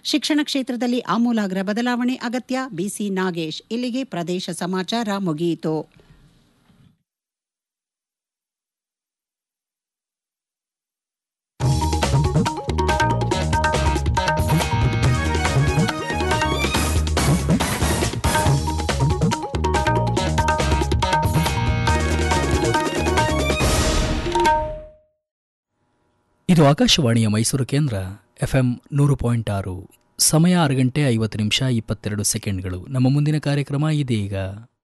ಶಿಕ್ಷಣ ಕ್ಷೇತ್ರದಲ್ಲಿ ಆಮೂಲಾಗ್ರ ಬದಲಾವಣೆ ಅಗತ್ಯ ಬಿಸಿ ನಾಗೇಶ್ ಇಲ್ಲಿಗೆ ಪ್ರದೇಶ ಸಮಾಚಾರ ಮುಗಿಯಿತು ಇದು ಆಕಾಶವಾಣಿಯ ಮೈಸೂರು ಕೇಂದ್ರ ಎಫ್ಎಂ ನೂರು ಪಾಯಿಂಟ್ ಆರು ಸಮಯ ಆರು ಗಂಟೆ ಐವತ್ತು ನಿಮಿಷ ಇಪ್ಪತ್ತೆರಡು ಸೆಕೆಂಡ್ಗಳು ನಮ್ಮ ಮುಂದಿನ ಕಾರ್ಯಕ್ರಮ ಇದೀಗ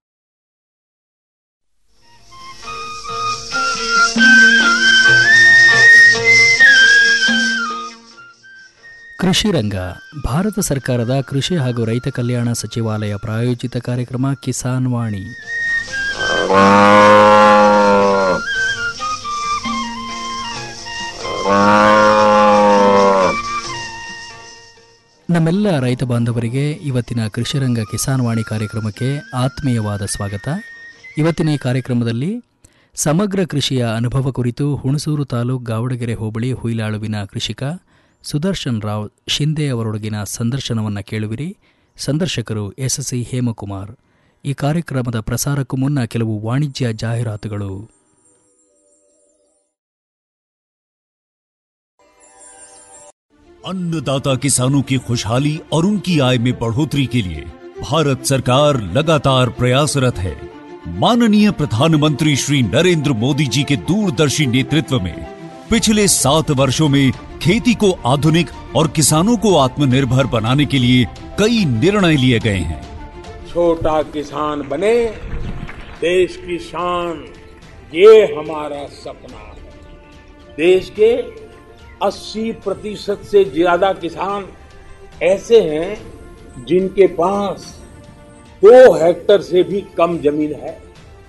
ಕೃಷಿ ರಂಗ ಭಾರತ ಸರ್ಕಾರದ ಕೃಷಿ ಹಾಗೂ ರೈತ ಕಲ್ಯಾಣ ಸಚಿವಾಲಯ ಪ್ರಾಯೋಜಿತ ಕಾರ್ಯಕ್ರಮ ಕಿಸಾನ್ ವಾಣಿ ನಮ್ಮೆಲ್ಲ ರೈತ ಬಾಂಧವರಿಗೆ ಇವತ್ತಿನ ಕೃಷಿರಂಗ ಕಿಸಾನ್ ವಾಣಿ ಕಾರ್ಯಕ್ರಮಕ್ಕೆ ಆತ್ಮೀಯವಾದ ಸ್ವಾಗತ ಇವತ್ತಿನ ಈ ಕಾರ್ಯಕ್ರಮದಲ್ಲಿ ಸಮಗ್ರ ಕೃಷಿಯ ಅನುಭವ ಕುರಿತು ಹುಣಸೂರು ತಾಲೂಕು ಗಾವಡಗೆರೆ ಹೋಬಳಿ ಹುಯಿಲಾಳುವಿನ ಕೃಷಿಕ ಸುದರ್ಶನ್ ರಾವ್ ಶಿಂದೆ ಅವರೊಳಗಿನ ಸಂದರ್ಶನವನ್ನು ಕೇಳುವಿರಿ ಸಂದರ್ಶಕರು ಎಸ್ಎಸ್ಸಿ ಹೇಮಕುಮಾರ್ ಈ ಕಾರ್ಯಕ್ರಮದ ಪ್ರಸಾರಕ್ಕೂ ಮುನ್ನ ಕೆಲವು ವಾಣಿಜ್ಯ ಜಾಹೀರಾತುಗಳು अन्नदाता किसानों की खुशहाली और उनकी आय में बढ़ोतरी के लिए भारत सरकार लगातार प्रयासरत है माननीय प्रधानमंत्री श्री नरेंद्र मोदी जी के दूरदर्शी नेतृत्व में पिछले सात वर्षों में खेती को आधुनिक और किसानों को आत्मनिर्भर बनाने के लिए कई निर्णय लिए गए हैं छोटा किसान बने देश की शान ये हमारा सपना है देश के 80 प्रतिशत से ज्यादा किसान ऐसे हैं जिनके पास दो हेक्टर से भी कम जमीन है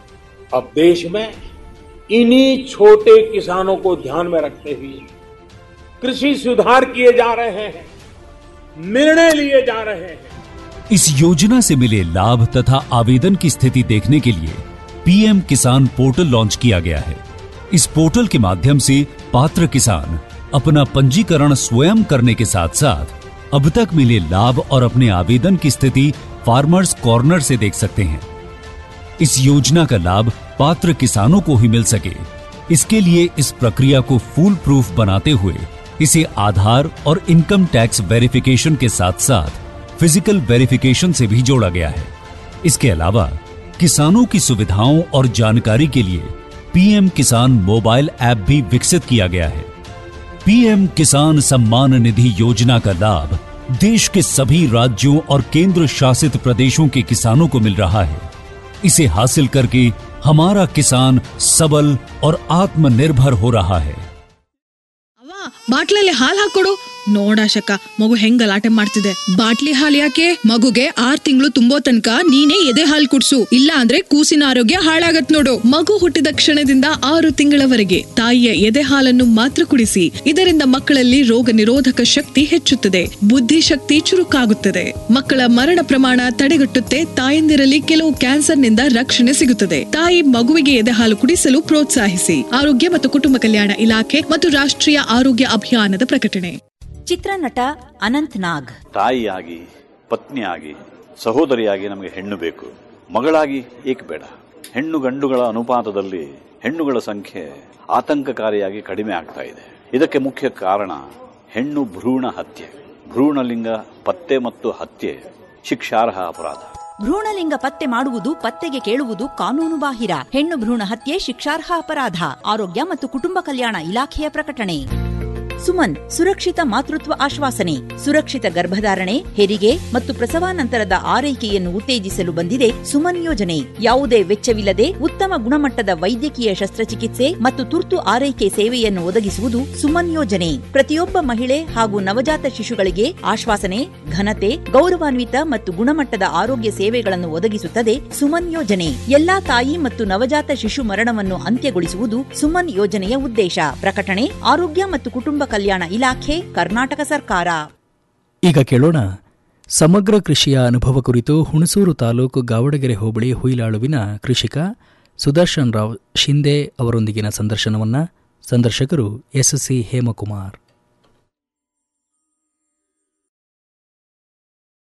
अब देश में इन्हीं छोटे किसानों को ध्यान में रखते हुए कृषि सुधार किए जा रहे हैं निर्णय लिए जा रहे हैं इस योजना से मिले लाभ तथा आवेदन की स्थिति देखने के लिए पीएम किसान पोर्टल लॉन्च किया गया है इस पोर्टल के माध्यम से पात्र किसान अपना पंजीकरण स्वयं करने के साथ साथ अब तक मिले लाभ और अपने आवेदन की स्थिति फार्मर्स कॉर्नर से देख सकते हैं इस योजना का लाभ पात्र किसानों को ही मिल सके इसके लिए इस प्रक्रिया को फूल प्रूफ बनाते हुए इसे आधार और इनकम टैक्स वेरिफिकेशन के साथ साथ फिजिकल वेरिफिकेशन से भी जोड़ा गया है इसके अलावा किसानों की सुविधाओं और जानकारी के लिए पीएम किसान मोबाइल ऐप भी विकसित किया गया है पीएम किसान सम्मान निधि योजना का लाभ देश के सभी राज्यों और केंद्र शासित प्रदेशों के किसानों को मिल रहा है इसे हासिल करके हमारा किसान सबल और आत्मनिर्भर हो रहा है ಅವ್ವ ಬಾಟ್ಲಲ್ಲಿ ಹಾಲ್ ಹಾಕೊಡು ನೋಡಾಶಕ ಮಗು ಹೆಂಗ್ ಗಲಾಟೆ ಮಾಡ್ತಿದೆ ಬಾಟ್ಲಿ ಹಾಲ್ ಯಾಕೆ ಮಗುಗೆ ಆರ್ ತಿಂಗಳು ತುಂಬೋ ತನಕ ನೀನೇ ಎದೆ ಹಾಲ್ ಕುಡ್ಸು ಇಲ್ಲ ಅಂದ್ರೆ ಕೂಸಿನ ಆರೋಗ್ಯ ಹಾಳಾಗತ್ ನೋಡು ಮಗು ಹುಟ್ಟಿದ ಕ್ಷಣದಿಂದ ಆರು ತಿಂಗಳವರೆಗೆ ತಾಯಿಯ ಎದೆ ಹಾಲನ್ನು ಮಾತ್ರ ಕುಡಿಸಿ ಇದರಿಂದ ಮಕ್ಕಳಲ್ಲಿ ರೋಗ ನಿರೋಧಕ ಶಕ್ತಿ ಹೆಚ್ಚುತ್ತದೆ ಬುದ್ಧಿಶಕ್ತಿ ಚುರುಕಾಗುತ್ತದೆ ಮಕ್ಕಳ ಮರಣ ಪ್ರಮಾಣ ತಡೆಗಟ್ಟುತ್ತೆ ತಾಯಂದಿರಲ್ಲಿ ಕೆಲವು ಕ್ಯಾನ್ಸರ್ನಿಂದ ರಕ್ಷಣೆ ಸಿಗುತ್ತದೆ ತಾಯಿ ಮಗುವಿಗೆ ಎದೆ ಹಾಲು ಕುಡಿಸಲು ಪ್ರೋತ್ಸಾಹಿಸಿ ಆರೋಗ್ಯ ಮತ್ತು ಕುಟುಂಬ ಕಲ್ಯಾಣ ಇಲಾಖೆ ಮತ್ತು ರಾಷ್ಟ್ರೀಯ ಆರೋಗ್ಯ ಅಭಿಯಾನದ ಪ್ರಕಟಣೆ ಚಿತ್ರನಟ ಅನಂತ್ ನಾಗ್ ತಾಯಿಯಾಗಿ ಪತ್ನಿಯಾಗಿ ಸಹೋದರಿಯಾಗಿ ನಮಗೆ ಹೆಣ್ಣು ಬೇಕು ಮಗಳಾಗಿ ಏಕೆ ಬೇಡ ಹೆಣ್ಣು ಗಂಡುಗಳ ಅನುಪಾತದಲ್ಲಿ ಹೆಣ್ಣುಗಳ ಸಂಖ್ಯೆ ಆತಂಕಕಾರಿಯಾಗಿ ಕಡಿಮೆ ಆಗ್ತಾ ಇದೆ ಇದಕ್ಕೆ ಮುಖ್ಯ ಕಾರಣ ಹೆಣ್ಣು ಭ್ರೂಣ ಹತ್ಯೆ ಭ್ರೂಣಲಿಂಗ ಪತ್ತೆ ಮತ್ತು ಹತ್ಯೆ ಶಿಕ್ಷಾರ್ಹ ಅಪರಾಧ ಭ್ರೂಣಲಿಂಗ ಪತ್ತೆ ಮಾಡುವುದು ಪತ್ತೆಗೆ ಕೇಳುವುದು ಕಾನೂನು ಬಾಹಿರ ಹೆಣ್ಣು ಭ್ರೂಣ ಹತ್ಯೆ ಶಿಕ್ಷಾರ್ಹ ಅಪರಾಧ ಆರೋಗ್ಯ ಮತ್ತು ಕುಟುಂಬ ಕಲ್ಯಾಣ ಇಲಾಖೆಯ ಪ್ರಕಟಣೆ ಸುಮನ್ ಸುರಕ್ಷಿತ ಮಾತೃತ್ವ ಆಶ್ವಾಸನೆ ಸುರಕ್ಷಿತ ಗರ್ಭಧಾರಣೆ ಹೆರಿಗೆ ಮತ್ತು ಪ್ರಸವಾನಂತರದ ಆರೈಕೆಯನ್ನು ಉತ್ತೇಜಿಸಲು ಬಂದಿದೆ ಸುಮನ್ ಯೋಜನೆ ಯಾವುದೇ ವೆಚ್ಚವಿಲ್ಲದೆ ಉತ್ತಮ ಗುಣಮಟ್ಟದ ವೈದ್ಯಕೀಯ ಶಸ್ತ್ರಚಿಕಿತ್ಸೆ ಮತ್ತು ತುರ್ತು ಆರೈಕೆ ಸೇವೆಯನ್ನು ಒದಗಿಸುವುದು ಸುಮನ್ ಯೋಜನೆ ಪ್ರತಿಯೊಬ್ಬ ಮಹಿಳೆ ಹಾಗೂ ನವಜಾತ ಶಿಶುಗಳಿಗೆ ಆಶ್ವಾಸನೆ ಘನತೆ ಗೌರವಾನ್ವಿತ ಮತ್ತು ಗುಣಮಟ್ಟದ ಆರೋಗ್ಯ ಸೇವೆಗಳನ್ನು ಒದಗಿಸುತ್ತದೆ ಸುಮನ್ ಯೋಜನೆ ಎಲ್ಲಾ ತಾಯಿ ಮತ್ತು ನವಜಾತ ಶಿಶು ಮರಣವನ್ನು ಅಂತ್ಯಗೊಳಿಸುವುದು ಸುಮನ್ ಯೋಜನೆಯ ಉದ್ದೇಶ ಪ್ರಕಟಣೆ ಆರೋಗ್ಯ ಮತ್ತು ಕುಟುಂಬ ಕಲ್ಯಾಣ ಇಲಾಖೆ ಕರ್ನಾಟಕ ಸರ್ಕಾರ ಈಗ ಕೇಳೋಣ ಸಮಗ್ರ ಕೃಷಿಯ ಅನುಭವ ಕುರಿತು ಹುಣಸೂರು ತಾಲೂಕು ಗಾವಡಗೆರೆ ಹೋಬಳಿ ಹುಯಿಲಾಳುವಿನ ಕೃಷಿಕ ಸುದರ್ಶನ್ ರಾವ್ ಶಿಂದೆ ಅವರೊಂದಿಗಿನ ಸಂದರ್ಶನವನ್ನ ಸಂದರ್ಶಕರು ಎಸ್ಎಸ್ಸಿ ಹೇಮಕುಮಾರ್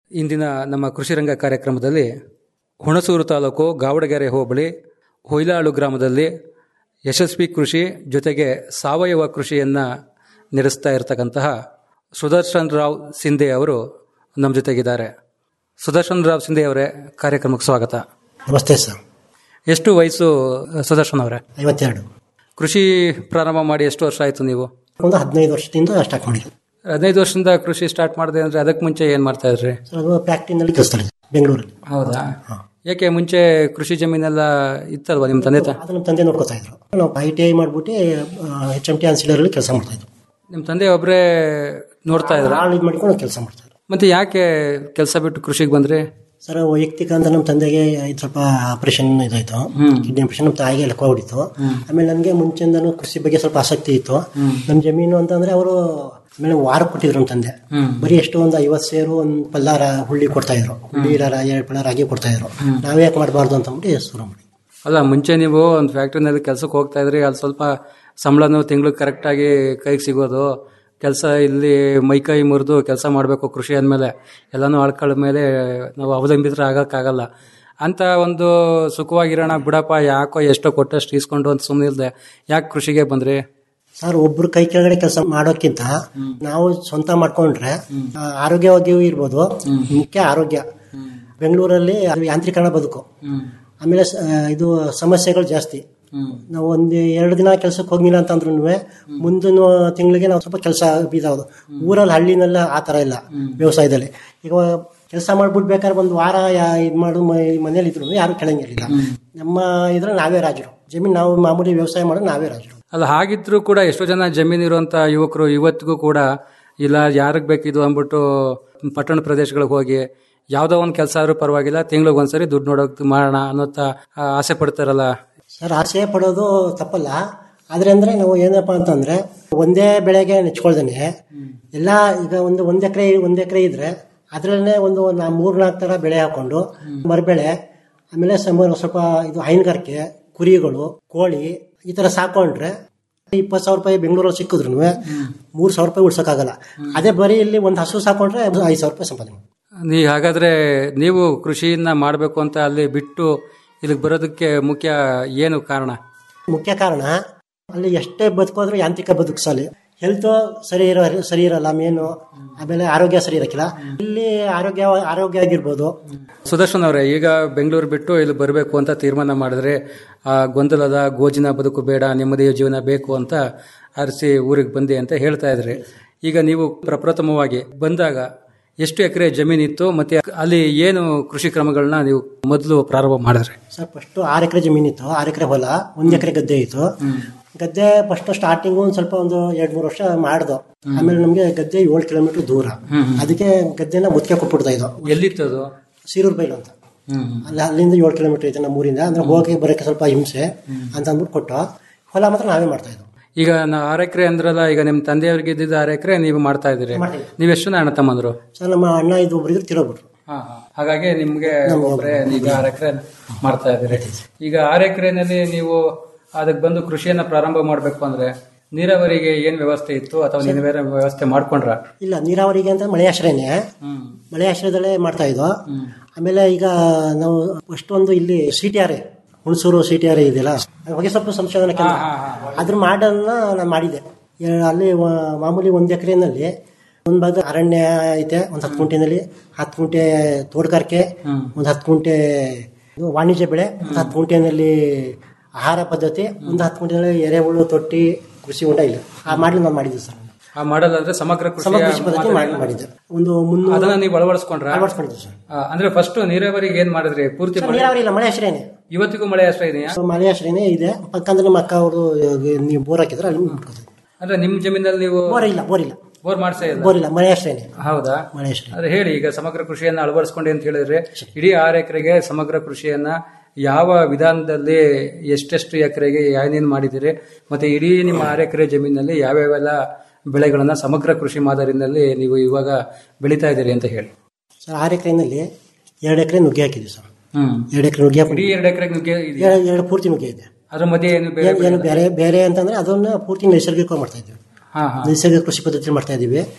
ಇಂದಿನ ನಮ್ಮ ಕೃಷಿರಂಗ ಕಾರ್ಯಕ್ರಮದಲ್ಲಿ ಹುಣಸೂರು ತಾಲೂಕು ಗಾವಡಗೆರೆ ಹೋಬಳಿ ಹೊಯ್ಲಾಳು ಗ್ರಾಮದಲ್ಲಿ ಯಶಸ್ವಿ ಕೃಷಿ ಜೊತೆಗೆ ಸಾವಯವ ಕೃಷಿಯನ್ನು ನಡೆಸ್ತಾ ಇರತಕ್ಕಂತಹ ಸುದರ್ಶನ್ ರಾವ್ ಸಿಂಧೆ ಅವರು ನಮ್ಮ ಜೊತೆಗಿದ್ದಾರೆ ಸುದರ್ಶನ್ ರಾವ್ ಸಿಂಧೆ ಅವರೇ ಕಾರ್ಯಕ್ರಮಕ್ಕೆ ಸ್ವಾಗತ ನಮಸ್ತೆ ಸರ್ ಎಷ್ಟು ವಯಸ್ಸು ಸುದರ್ಶನ್ ಅವರೇ ಐವತ್ತೆರಡು ಕೃಷಿ ಪ್ರಾರಂಭ ಮಾಡಿ ಎಷ್ಟು ವರ್ಷ ಆಯಿತು ನೀವು ಒಂದು ಹದಿನೈದು ವರ್ಷದಿಂದ ಸ್ಟಾರ್ಟ್ ಮಾಡಿದ್ದು ಹದಿನೈದು ವರ್ಷದಿಂದ ಕೃಷಿ ಸ್ಟಾರ್ಟ್ ಮಾಡಿದೆ ಅಂದರೆ ಅದಕ್ಕೆ ಮುಂಚೆ ಏನು ಮಾಡ್ತಾ ಇದ್ರಿ ಸರ್ ಅದು ಫ್ಯಾಕ್ಟ್ರಿನಲ್ಲಿ ಕೆಲಸ ಬೆಂಗಳೂರಲ್ಲಿ ಹೌದಾ ಯಾಕೆ ಮುಂಚೆ ಕೃಷಿ ಜಮೀನೆಲ್ಲ ಇತ್ತಲ್ವಾ ನಿಮ್ಮ ತಂದೆ ತ- ಅದು ನಮ್ಮ ತಂದೆ ನೋಡ್ಕೊತಾ ಇದ್ರು ನಾವು ಐ ಟಿ ಐ ಮಾಡ್ಬಿಟ್ಟು ಎಚ್ ಎಮ್ ಟಿ ಅನ್ಸಿಲರಲ್ಲಿ ಕೆಲಸ ಮಾಡ್ತಾ ಇದ್ವು ನಿಮ್ಮ ತಂದೆ ಒಬ್ಬರೇ ನೋಡ್ತಾ ಇದ್ರ ಆಳು ಇದು ಮಾಡ್ಕೊಂಡು ಕೆಲಸ ಮಾಡ್ತಾ ಇದ್ರು ಮತ್ತೆ ಯಾಕೆ ಕೆಲಸ ಬಿಟ್ಟು ಕೃಷಿಗೆ ಬಂದ್ರಿ ಸರ್ ವೈಯಕ್ತಿಕ ಅಂತ ನಮ್ಮ ತಂದೆಗೆ ಇದು ಸ್ವಲ್ಪ ಆಪರೇಷನ್ ಇದಾಯ್ತು ಕಿಡ್ನಿ ಆಪರೇಷನ್ ನಮ್ಮ ತಾಯಿಗೆ ಲೆಕ್ಕ ಹೊಡಿತು ಆಮೇಲೆ ನನಗೆ ಮುಂಚೆಯಿಂದನೂ ಕೃಷಿ ಬಗ್ಗೆ ಸ್ವಲ್ಪ ಆಸಕ್ತಿ ಇತ್ತು ನಮ್ಮ ಜಮೀನು ಅಂತಂದ್ರೆ ಅವರು ಆಮೇಲೆ ವಾರ ಕೊಟ್ಟಿದ್ರು ನಮ್ಮ ತಂದೆ ಬರೀ ಎಷ್ಟು ಒಂದು ಐವತ್ತು ಸೇರು ಒಂದು ಪಲ್ಲಾರ ಹುಳ್ಳಿ ಕೊಡ್ತಾ ಇದ್ರು ಹುಳ್ಳಿ ರ- ಎರಡು ಪಲ್ಲ ರಾಗಿ ಕೊಡ್ತಾ ಇದ್ರು ನಾವೇ ಯಾಕೆ ಮಾಡಬಾರ್ದು ಅಂತ ಅಂದ್ಬಿಟ್ಟು ಶುರು ಮಾಡಿ ಅಲ್ಲ ಮುಂಚೆ ನೀವು ಒಂದು ಫ್ಯಾಕ್ಟ್ರಿನಲ್ಲಿ ಕೆಲಸಕ್ಕೆ ಹೋಗ್ತಾ ಇದ್ರಿ ಅಲ್ಲಿ ಸ್ವಲ್ಪ ಸಂಬಳನೂ ತಿಂಗ್ಳಿಗೆ ಕರೆಕ್ಟಾಗಿ ಕೈಗೆ ಸಿಗೋದು ಕೆಲಸ ಇಲ್ಲಿ ಮೈಕೈ ಮುರಿದು ಕೆಲಸ ಮಾಡಬೇಕು ಕೃಷಿ ಅಂದಮೇಲೆ ಎಲ್ಲನೂ ಆಳ್ಕೊಳ್ಳ ಮೇಲೆ ನಾವು ಅವಲಂಬಿತರೆ ಆಗೋಕ್ಕಾಗಲ್ಲ ಅಂತ ಒಂದು ಸುಖವಾಗಿರೋಣ ಬಿಡಪ್ಪ ಯಾಕೋ ಎಷ್ಟೋ ಕೊಟ್ಟಷ್ಟು ಇಸ್ಕೊಂಡು ಅಂತ ಸುಮ್ಮನೆ ಇಲ್ಲದೆ ಯಾಕೆ ಕೃಷಿಗೆ ಬಂದ್ರಿ ಸರ್ ಒಬ್ರು ಕೈ ಕೆಳಗಡೆ ಕೆಲಸ ಮಾಡೋಕ್ಕಿಂತ ನಾವು ಸ್ವಂತ ಮಾಡ್ಕೊಂಡ್ರೆ ಆ, ಆರೋಗ್ಯವಾಗಿಯೂ ಇರ್ಬೋದು ಮುಖ್ಯ ಆರೋಗ್ಯ ಬೆಂಗಳೂರಲ್ಲಿ ಅದು ಯಾಂತ್ರೀಕರಣ ಬದುಕು ಆಮೇಲೆ ಸ- ಆ, ಇದು ಸಮಸ್ಯೆಗಳು ಜಾಸ್ತಿ ನಾವು ಒಂದು ಎರಡು ದಿನ ಕೆಲಸಕ್ಕೆ ಹೋಗಿಲ್ಲ ಅಂತಂದ್ರೂ ಮುಂದಿನ ತಿಂಗಳಿಗೆ ನಾವು ಸ್ವಲ್ಪ ಕೆಲಸ ಬೀದಾವುದು ಊರಲ್ಲಿ ಹಳ್ಳಿನೆಲ್ಲ ಆ ಥರ ಇಲ್ಲ ವ್ಯವಸಾಯದಲ್ಲಿ ಈಗ ಕೆಲಸ ಮಾಡ್ಬಿಟ್ಟು ಬೇಕಾದ್ರೆ ಒಂದು ವಾರ ಇದು ಮಾಡು ಮ- ಮನೇಲಿ ಇದ್ರು ಯಾರು ಕೆಳಂಗಿರಲಿಲ್ಲ ನಮ್ಮ ಇದ್ರಲ್ಲಿ ನಾವೇ ರಾಜರು ಜಮೀನು ನಾವು ಮಾಮೂಲಿ ವ್ಯವಸಾಯ ಮಾಡೋದು ನಾವೇ ರಾಜರು ಅಲ್ಲ ಹಾಗಿದ್ರೂ ಕೂಡ ಎಷ್ಟೋ ಜನ ಜಮೀನು ಇರುವಂತ ಯುವಕರು ಇವತ್ತಿಗೂ ಕೂಡ ಇಲ್ಲ ಯಾರಿಗೆ ಬೇಕಿದು ಅಂದ್ಬಿಟ್ಟು ಪಟ್ಟಣ ಪ್ರದೇಶಗಳಿಗೆ ಹೋಗಿ ಯಾವುದೋ ಒಂದು ಕೆಲಸ ಆದ್ರೂ ಪರವಾಗಿಲ್ಲ ತಿಂಗಳಿಗೆ ಒಂದ್ಸರಿ ದುಡ್ಡು ನೋಡೋಕ್ ಮಾಡೋಣ ಅನ್ನೋತ ಆ, ಆಸೆ ಪಡ್ತಾರಲ್ಲ ಸರ್ ಆಸೆ ಪಡೋದು ತಪ್ಪಲ್ಲ ಆದ್ರೆ ಅಂದ್ರೆ ನಾವು ಏನಪ್ಪಾ ಅಂತಂದ್ರೆ ಒಂದೇ ಬೆಳೆಗೆ ನೆಚ್ಕೊಳ್ದೇನೆ ಎಲ್ಲ ಈಗ ಒಂದು ಒಂದ್ ಎಕರೆ ಒಂದ್ ಎಕರೆ ಇದ್ರೆ ಅದ್ರಲ್ಲೇ ಒಂದು ನಾ ಮೂರ್ ನಾಲ್ಕು ತರ ಬೆಳೆ ಹಾಕೊಂಡು ಮರಬೆಳೆ ಆಮೇಲೆ ಸಮ ಸ್ವಲ್ಪ ಇದು ಹೈನುಗಾರಿಕೆ ಕುರಿಗಳು ಕೋಳಿ ಈ ತರ ಸಾಕೊಂಡ್ರೆ ಇಪ್ಪತ್ತು ಸಾವಿರ ರೂಪಾಯಿ ಬೆಂಗಳೂರಲ್ಲಿ ಸಿಕ್ಕಿದ್ರು ಮೂರ್ ಸಾವಿರ ರೂಪಾಯಿ ಉಳ್ಸೋಕ್ಕಾಗಲ್ಲ ಅದೇ ಬರೀ ಇಲ್ಲಿ ಒಂದು ಹಸು ಸಾಕೊಂಡ್ರೆ ಅದು ಐದು ಸಾವಿರ ರೂಪಾಯಿ ಸಂಪಾದನೆ ಮಾಡ್ಬೋದು. ನೀ ಹಾಗಾದ್ರೆ ನೀವು ಕೃಷಿಯನ್ನ ಮಾಡಬೇಕು ಅಂತ ಅಲ್ಲಿ ಬಿಟ್ಟು ಇಲ್ಲಿಗೆ ಬರೋದಕ್ಕೆ ಮುಖ್ಯ ಏನು ಕಾರಣ ಮುಖ್ಯ ಕಾರಣ ಅಲ್ಲಿ ಎಷ್ಟೇ ಬದುಕೋದ್ರೂ ಯಾಂತ್ರಿಕ ಬದುಕು ಸಾಲಿ ಹೆಲ್ತ್ ಸರಿ ಇರೋ ಸರಿ ಇರಲ್ಲ ಮೇನು ಆಮೇಲೆ ಆರೋಗ್ಯ ಸರಿ ಇರಕ್ಕಿಲ್ಲ ಇಲ್ಲಿ ಆರೋಗ್ಯ ಆರೋಗ್ಯ ಆಗಿರ್ಬೋದು ಸುದರ್ಶನ್ ಅವರೇ ಈಗ ಬೆಂಗಳೂರು ಬಿಟ್ಟು ಇಲ್ಲಿ ಬರಬೇಕು ಅಂತ ತೀರ್ಮಾನ ಮಾಡಿದ್ರೆ ಆ ಗೊಂದಲದ ಗೋಜಿನ ಬದುಕು ಬೇಡ ನೆಮ್ಮದಿಯ ಜೀವನ ಬೇಕು ಅಂತ ಅರಸಿ ಊರಿಗೆ ಬಂದೆ ಅಂತ ಹೇಳ್ತಾ ಇದ್ರಿ ಈಗ ನೀವು ಪ್ರಪ್ರಥಮವಾಗಿ ಬಂದಾಗ ಎಷ್ಟು ಎಕರೆ ಜಮೀನಿತ್ತು ಮತ್ತೆ ಅಲ್ಲಿ ಏನು ಕೃಷಿ ಕ್ರಮಗಳನ್ನ ನೀವು ಮೊದಲು ಪ್ರಾರಂಭ ಮಾಡಿದ್ರಿ ಸರ್ ಫಸ್ಟ್ ಆರು ಎಕರೆ ಜಮೀನಿತ್ತು ಆರು ಎಕರೆ ಹೊಲ ಒಂದ್ ಎಕರೆ ಗದ್ದೆ ಇತ್ತು ಗದ್ದೆ ಫಸ್ಟ್ ಸ್ಟಾರ್ಟಿಂಗು ಒಂದ್ ಸ್ವಲ್ಪ ಒಂದು ಎರಡ್ ಮೂರು ವರ್ಷ ಮಾಡ್ದು ಆಮೇಲೆ ನಮ್ಗೆ ಗದ್ದೆ ಏಳು ಕಿಲೋಮೀಟರ್ ದೂರ ಅದಕ್ಕೆ ಗದ್ದೆನ ಮುತ್ಕೆ ಕೊಟ್ಬಿಡ್ತಾ ಇದ್ದು ಎಲ್ಲಿತ್ತು ಅದು ಸೀರೂರು ಬೈಲು ಅಂತ ಅಲ್ಲಿ ಅಲ್ಲಿಂದ ಏಳು ಕಿಲೋಮೀಟರ್ ಐತೆ ನಮ್ಮ ಊರಿಂದ ಅಂದ್ರೆ ಹೋಗಿ ಬರೋಕ್ಕೆ ಸ್ವಲ್ಪ ಹಿಂಸೆ ಅಂತ ಅಂದ್ಬಿಟ್ಟು ಕೊಟ್ಟು ಹೊಲ ಮಾತ್ರ ನಾವೇ ಮಾಡ್ತಾ ಇದ್ವು ಈಗ ನಾ ಆರು ಎಕರೆ ಅಂದ್ರಲ್ಲ ಈಗ ನಿಮ್ಮ ತಂದೆಯವ್ರಿಗೆ ಇದ್ದಿದ್ದು ಆರು ಎಕರೆ ನೀವು ಮಾಡ್ತಾ ಇದ್ದೀರಿ ನೀವು ಎಷ್ಟು ಜನ ಅಣ್ಣ ತಮ್ಮಂದ್ರು ಸರ್ ನಮ್ಮ ಅಣ್ಣ ಇದು ಒಬ್ರಿದ್ರು ತಿರೋಗ್ಬಿಟ್ರು ಹಾಗಾಗಿ ನಿಮ್ಗೆ ಒಬ್ರೇ ಈಗ ಆರು ಎಕರೆ ಮಾಡ್ತಾ ಇದ್ದೀರಿ ಈಗ ಆರು ಎಕರೆನಲ್ಲಿ ನೀವು ಅದಕ್ಕೆ ಬಂದು ಕೃಷಿಯನ್ನ ಪ್ರಾರಂಭ ಮಾಡಬೇಕು ಅಂದ್ರೆ ನೀರಾವರಿಗೆ ಏನ್ ವ್ಯವಸ್ಥೆ ಇತ್ತು ಅಥವಾ ನೀನು ಬೇರೆ ವ್ಯವಸ್ಥೆ ಮಾಡ್ಕೊಂಡ್ರ ಇಲ್ಲ ನೀರಾವರಿಗೆ ಅಂತ ಮಳೆ ಆಶ್ರಯನೇ ಮಳೆ ಆಶ್ರಯದಲ್ಲೇ ಮಾಡ್ತಾ ಇದ್ವು ಆಮೇಲೆ ಈಗ ನಾವು ಅಷ್ಟೊಂದು ಇಲ್ಲಿ C T R Hunsur C T R ಇದೆಯಲ್ಲ ಹೊಗೆ ಸೊಪ್ಪು ಸಂಶೋಧನಾ ಕೇಂದ್ರ ಅದ್ರ ಮಾಡನ್ನ ನಾನು ಮಾಡಿದ್ದೆ ಏ- ಅಲ್ಲಿ ವ- ಮಾಮೂಲಿ ಒಂದು ಎಕರೆನಲ್ಲಿ ಒಂದ್ ಭಾಗ ಅರಣ್ಯ ಐತೆ ಒಂದ್ ಹತ್ತು ಗುಂಟೆನಲ್ಲಿ ಹತ್ತು ಗುಂಟೆ ತೋಟಗಾರಿಕೆ ಒಂದ್ ಹತ್ತು ಗುಂಟೆ ಇದು ವಾಣಿಜ್ಯ ಬೆಳೆ ಒಂದ್ ಹತ್ತು ಗುಂಟೆನಲ್ಲಿ ಆಹಾರ ಪದ್ಧತಿ ಒಂದು ಹತ್ತು ಗುಂಟೆನಲ್ಲಿ ಎರೆಹುಳು ತೊಟ್ಟಿ ಕೃಷಿ ಹೊಂಡ ಇಲ್ಲ ಆ ಮಾಡಿ ನಾನು ಮಾಡಿದ್ದೆ ಸರ್ ಆ ಮಾಡಲ್ ಅಂದ್ರೆ ಸಮಗ್ರ ಕೃಷಿ ಸಮಗ್ರ ಕೃಷಿ ಪದ್ಧತಿ ಮಾಡಿ ಮಾಡಿದ್ದೆ ಒಂದು ಮುನ್ನೂರು ಅದನ್ನ ನೀವು ಅಳವಡಿಸ್ಕೊಂಡ್ರ ಅಳವಡಿಸ್ಕೊಂಡಿದ್ದೆ ಸರ್ ಅಂದ್ರೆ ಫಸ್ಟ್ ನೀರಾವರಿಗೆ ಏನ್ ಮಾಡಿದ್ರಿ ಪೂರ್ತಿ ಸರ್, ಮಳೆ- ನೀರಾವರಿ ಇಲ್ಲ ಮಳೆ ಆಶ್ರಯನೇ ಇವತ್ತಿಗೂ ಮಳೆ ಅಷ್ಟೇ ಇದೆಯಾ ಸೊ, ಮಳೆ ಆಶ್ರಯನೇ ಇದೆ ಪಕ್ಕಂದ್ರೆ ನಮ್ಮ ಅಕ್ಕ ಅವರು ನೀವು ಬೋರ್ ಹಾಕಿದ್ರೆ ಅಲ್ಲಿ ಮುಟ್ಕೋತೀವಿ ಅಂದ್ರೆ ನಿಮ್ ಜಮೀನಲ್ಲಿ ನೀವು ಬೋರ್ ಇಲ್ಲ ಬೋರ್ ಇಲ್ಲ ಬೋರ್ ಮಾಡ್ಸೇ ಇಲ್ಲ ಬೋರ್ ಇಲ್ಲ ಮಳೆ ಆಶ್ರಯನೇ ಹೌದಾ ಮಳೆ ಆಶ್ರಯ ಅದೇ ಹೇಳಿ ಈಗ ಸಮಗ್ರ ಕೃಷಿಯನ್ನ ಅಳವಡಿಸ್ಕೊಂಡೆ ಅಂತ ಹೇಳಿದ್ರೆ ಇಡೀ ಆರು ಎಕರೆಗೆ ಸಮಗ್ರ ಕೃಷಿಯನ್ನ ಯಾವ ವಿಧಾನದಲ್ಲಿ ಎಷ್ಟೆಷ್ಟು ಎಕರೆಗೆ ಏನೇನು ಮಾಡಿದಿರಿ ಮತ್ತೆ ಇಡೀ ನಿಮ್ಮ ಆರು ಎಕರೆ ಜಮೀನಲ್ಲಿ ಯಾವ್ಯಾವೆಲ್ಲ ಬೆಳೆಗಳನ್ನ ಸಮಗ್ರ ಕೃಷಿ ಮಾದರಿನಲ್ಲಿ ನೀವು ಇವಾಗ ಬೆಳೀತಾ ಇದ್ದೀರಿ ಅಂತ ಹೇಳಿ ಸರ್ ಆರು ಎಕರೆನಲ್ಲಿ ಎರಡು ಎಕರೆ ನುಗ್ಗೆ ಹಾಕಿದ್ವಿ ಸರ್ ಹ್ಮ್ ಎರಡು ಎಕರೆ ನುಗ್ಗೆ ಇಡೀ ಹಾಕಿದ್ವಿ ಎರಡು ಎಕರೆ ನುಗ್ಗೆ ಇದೆಯಾ? ಎರಡು- ಎರಡು ಪೂರ್ತಿ ನುಗ್ಗೆ ಇದೆ ಅದ್ರ ಮಧ್ಯೆ ಏನು ಬೇರೆ ಏನು- ಏನು ಬೇರೆ ಬೇರೆ ಅಂತಂದ್ರೆ ಅದನ್ನ ಪೂರ್ತಿ ನೈಸರ್ಗಿಕ ಮಾಡ್ತಾ ಇದ್ವಿ ಹಾ ಹಾ ನೈಸರ್ಗಿಕ ಕೃಷಿ ಪದ್ಧತಿ ಮಾಡ್ತಾ ಇದೀವಿ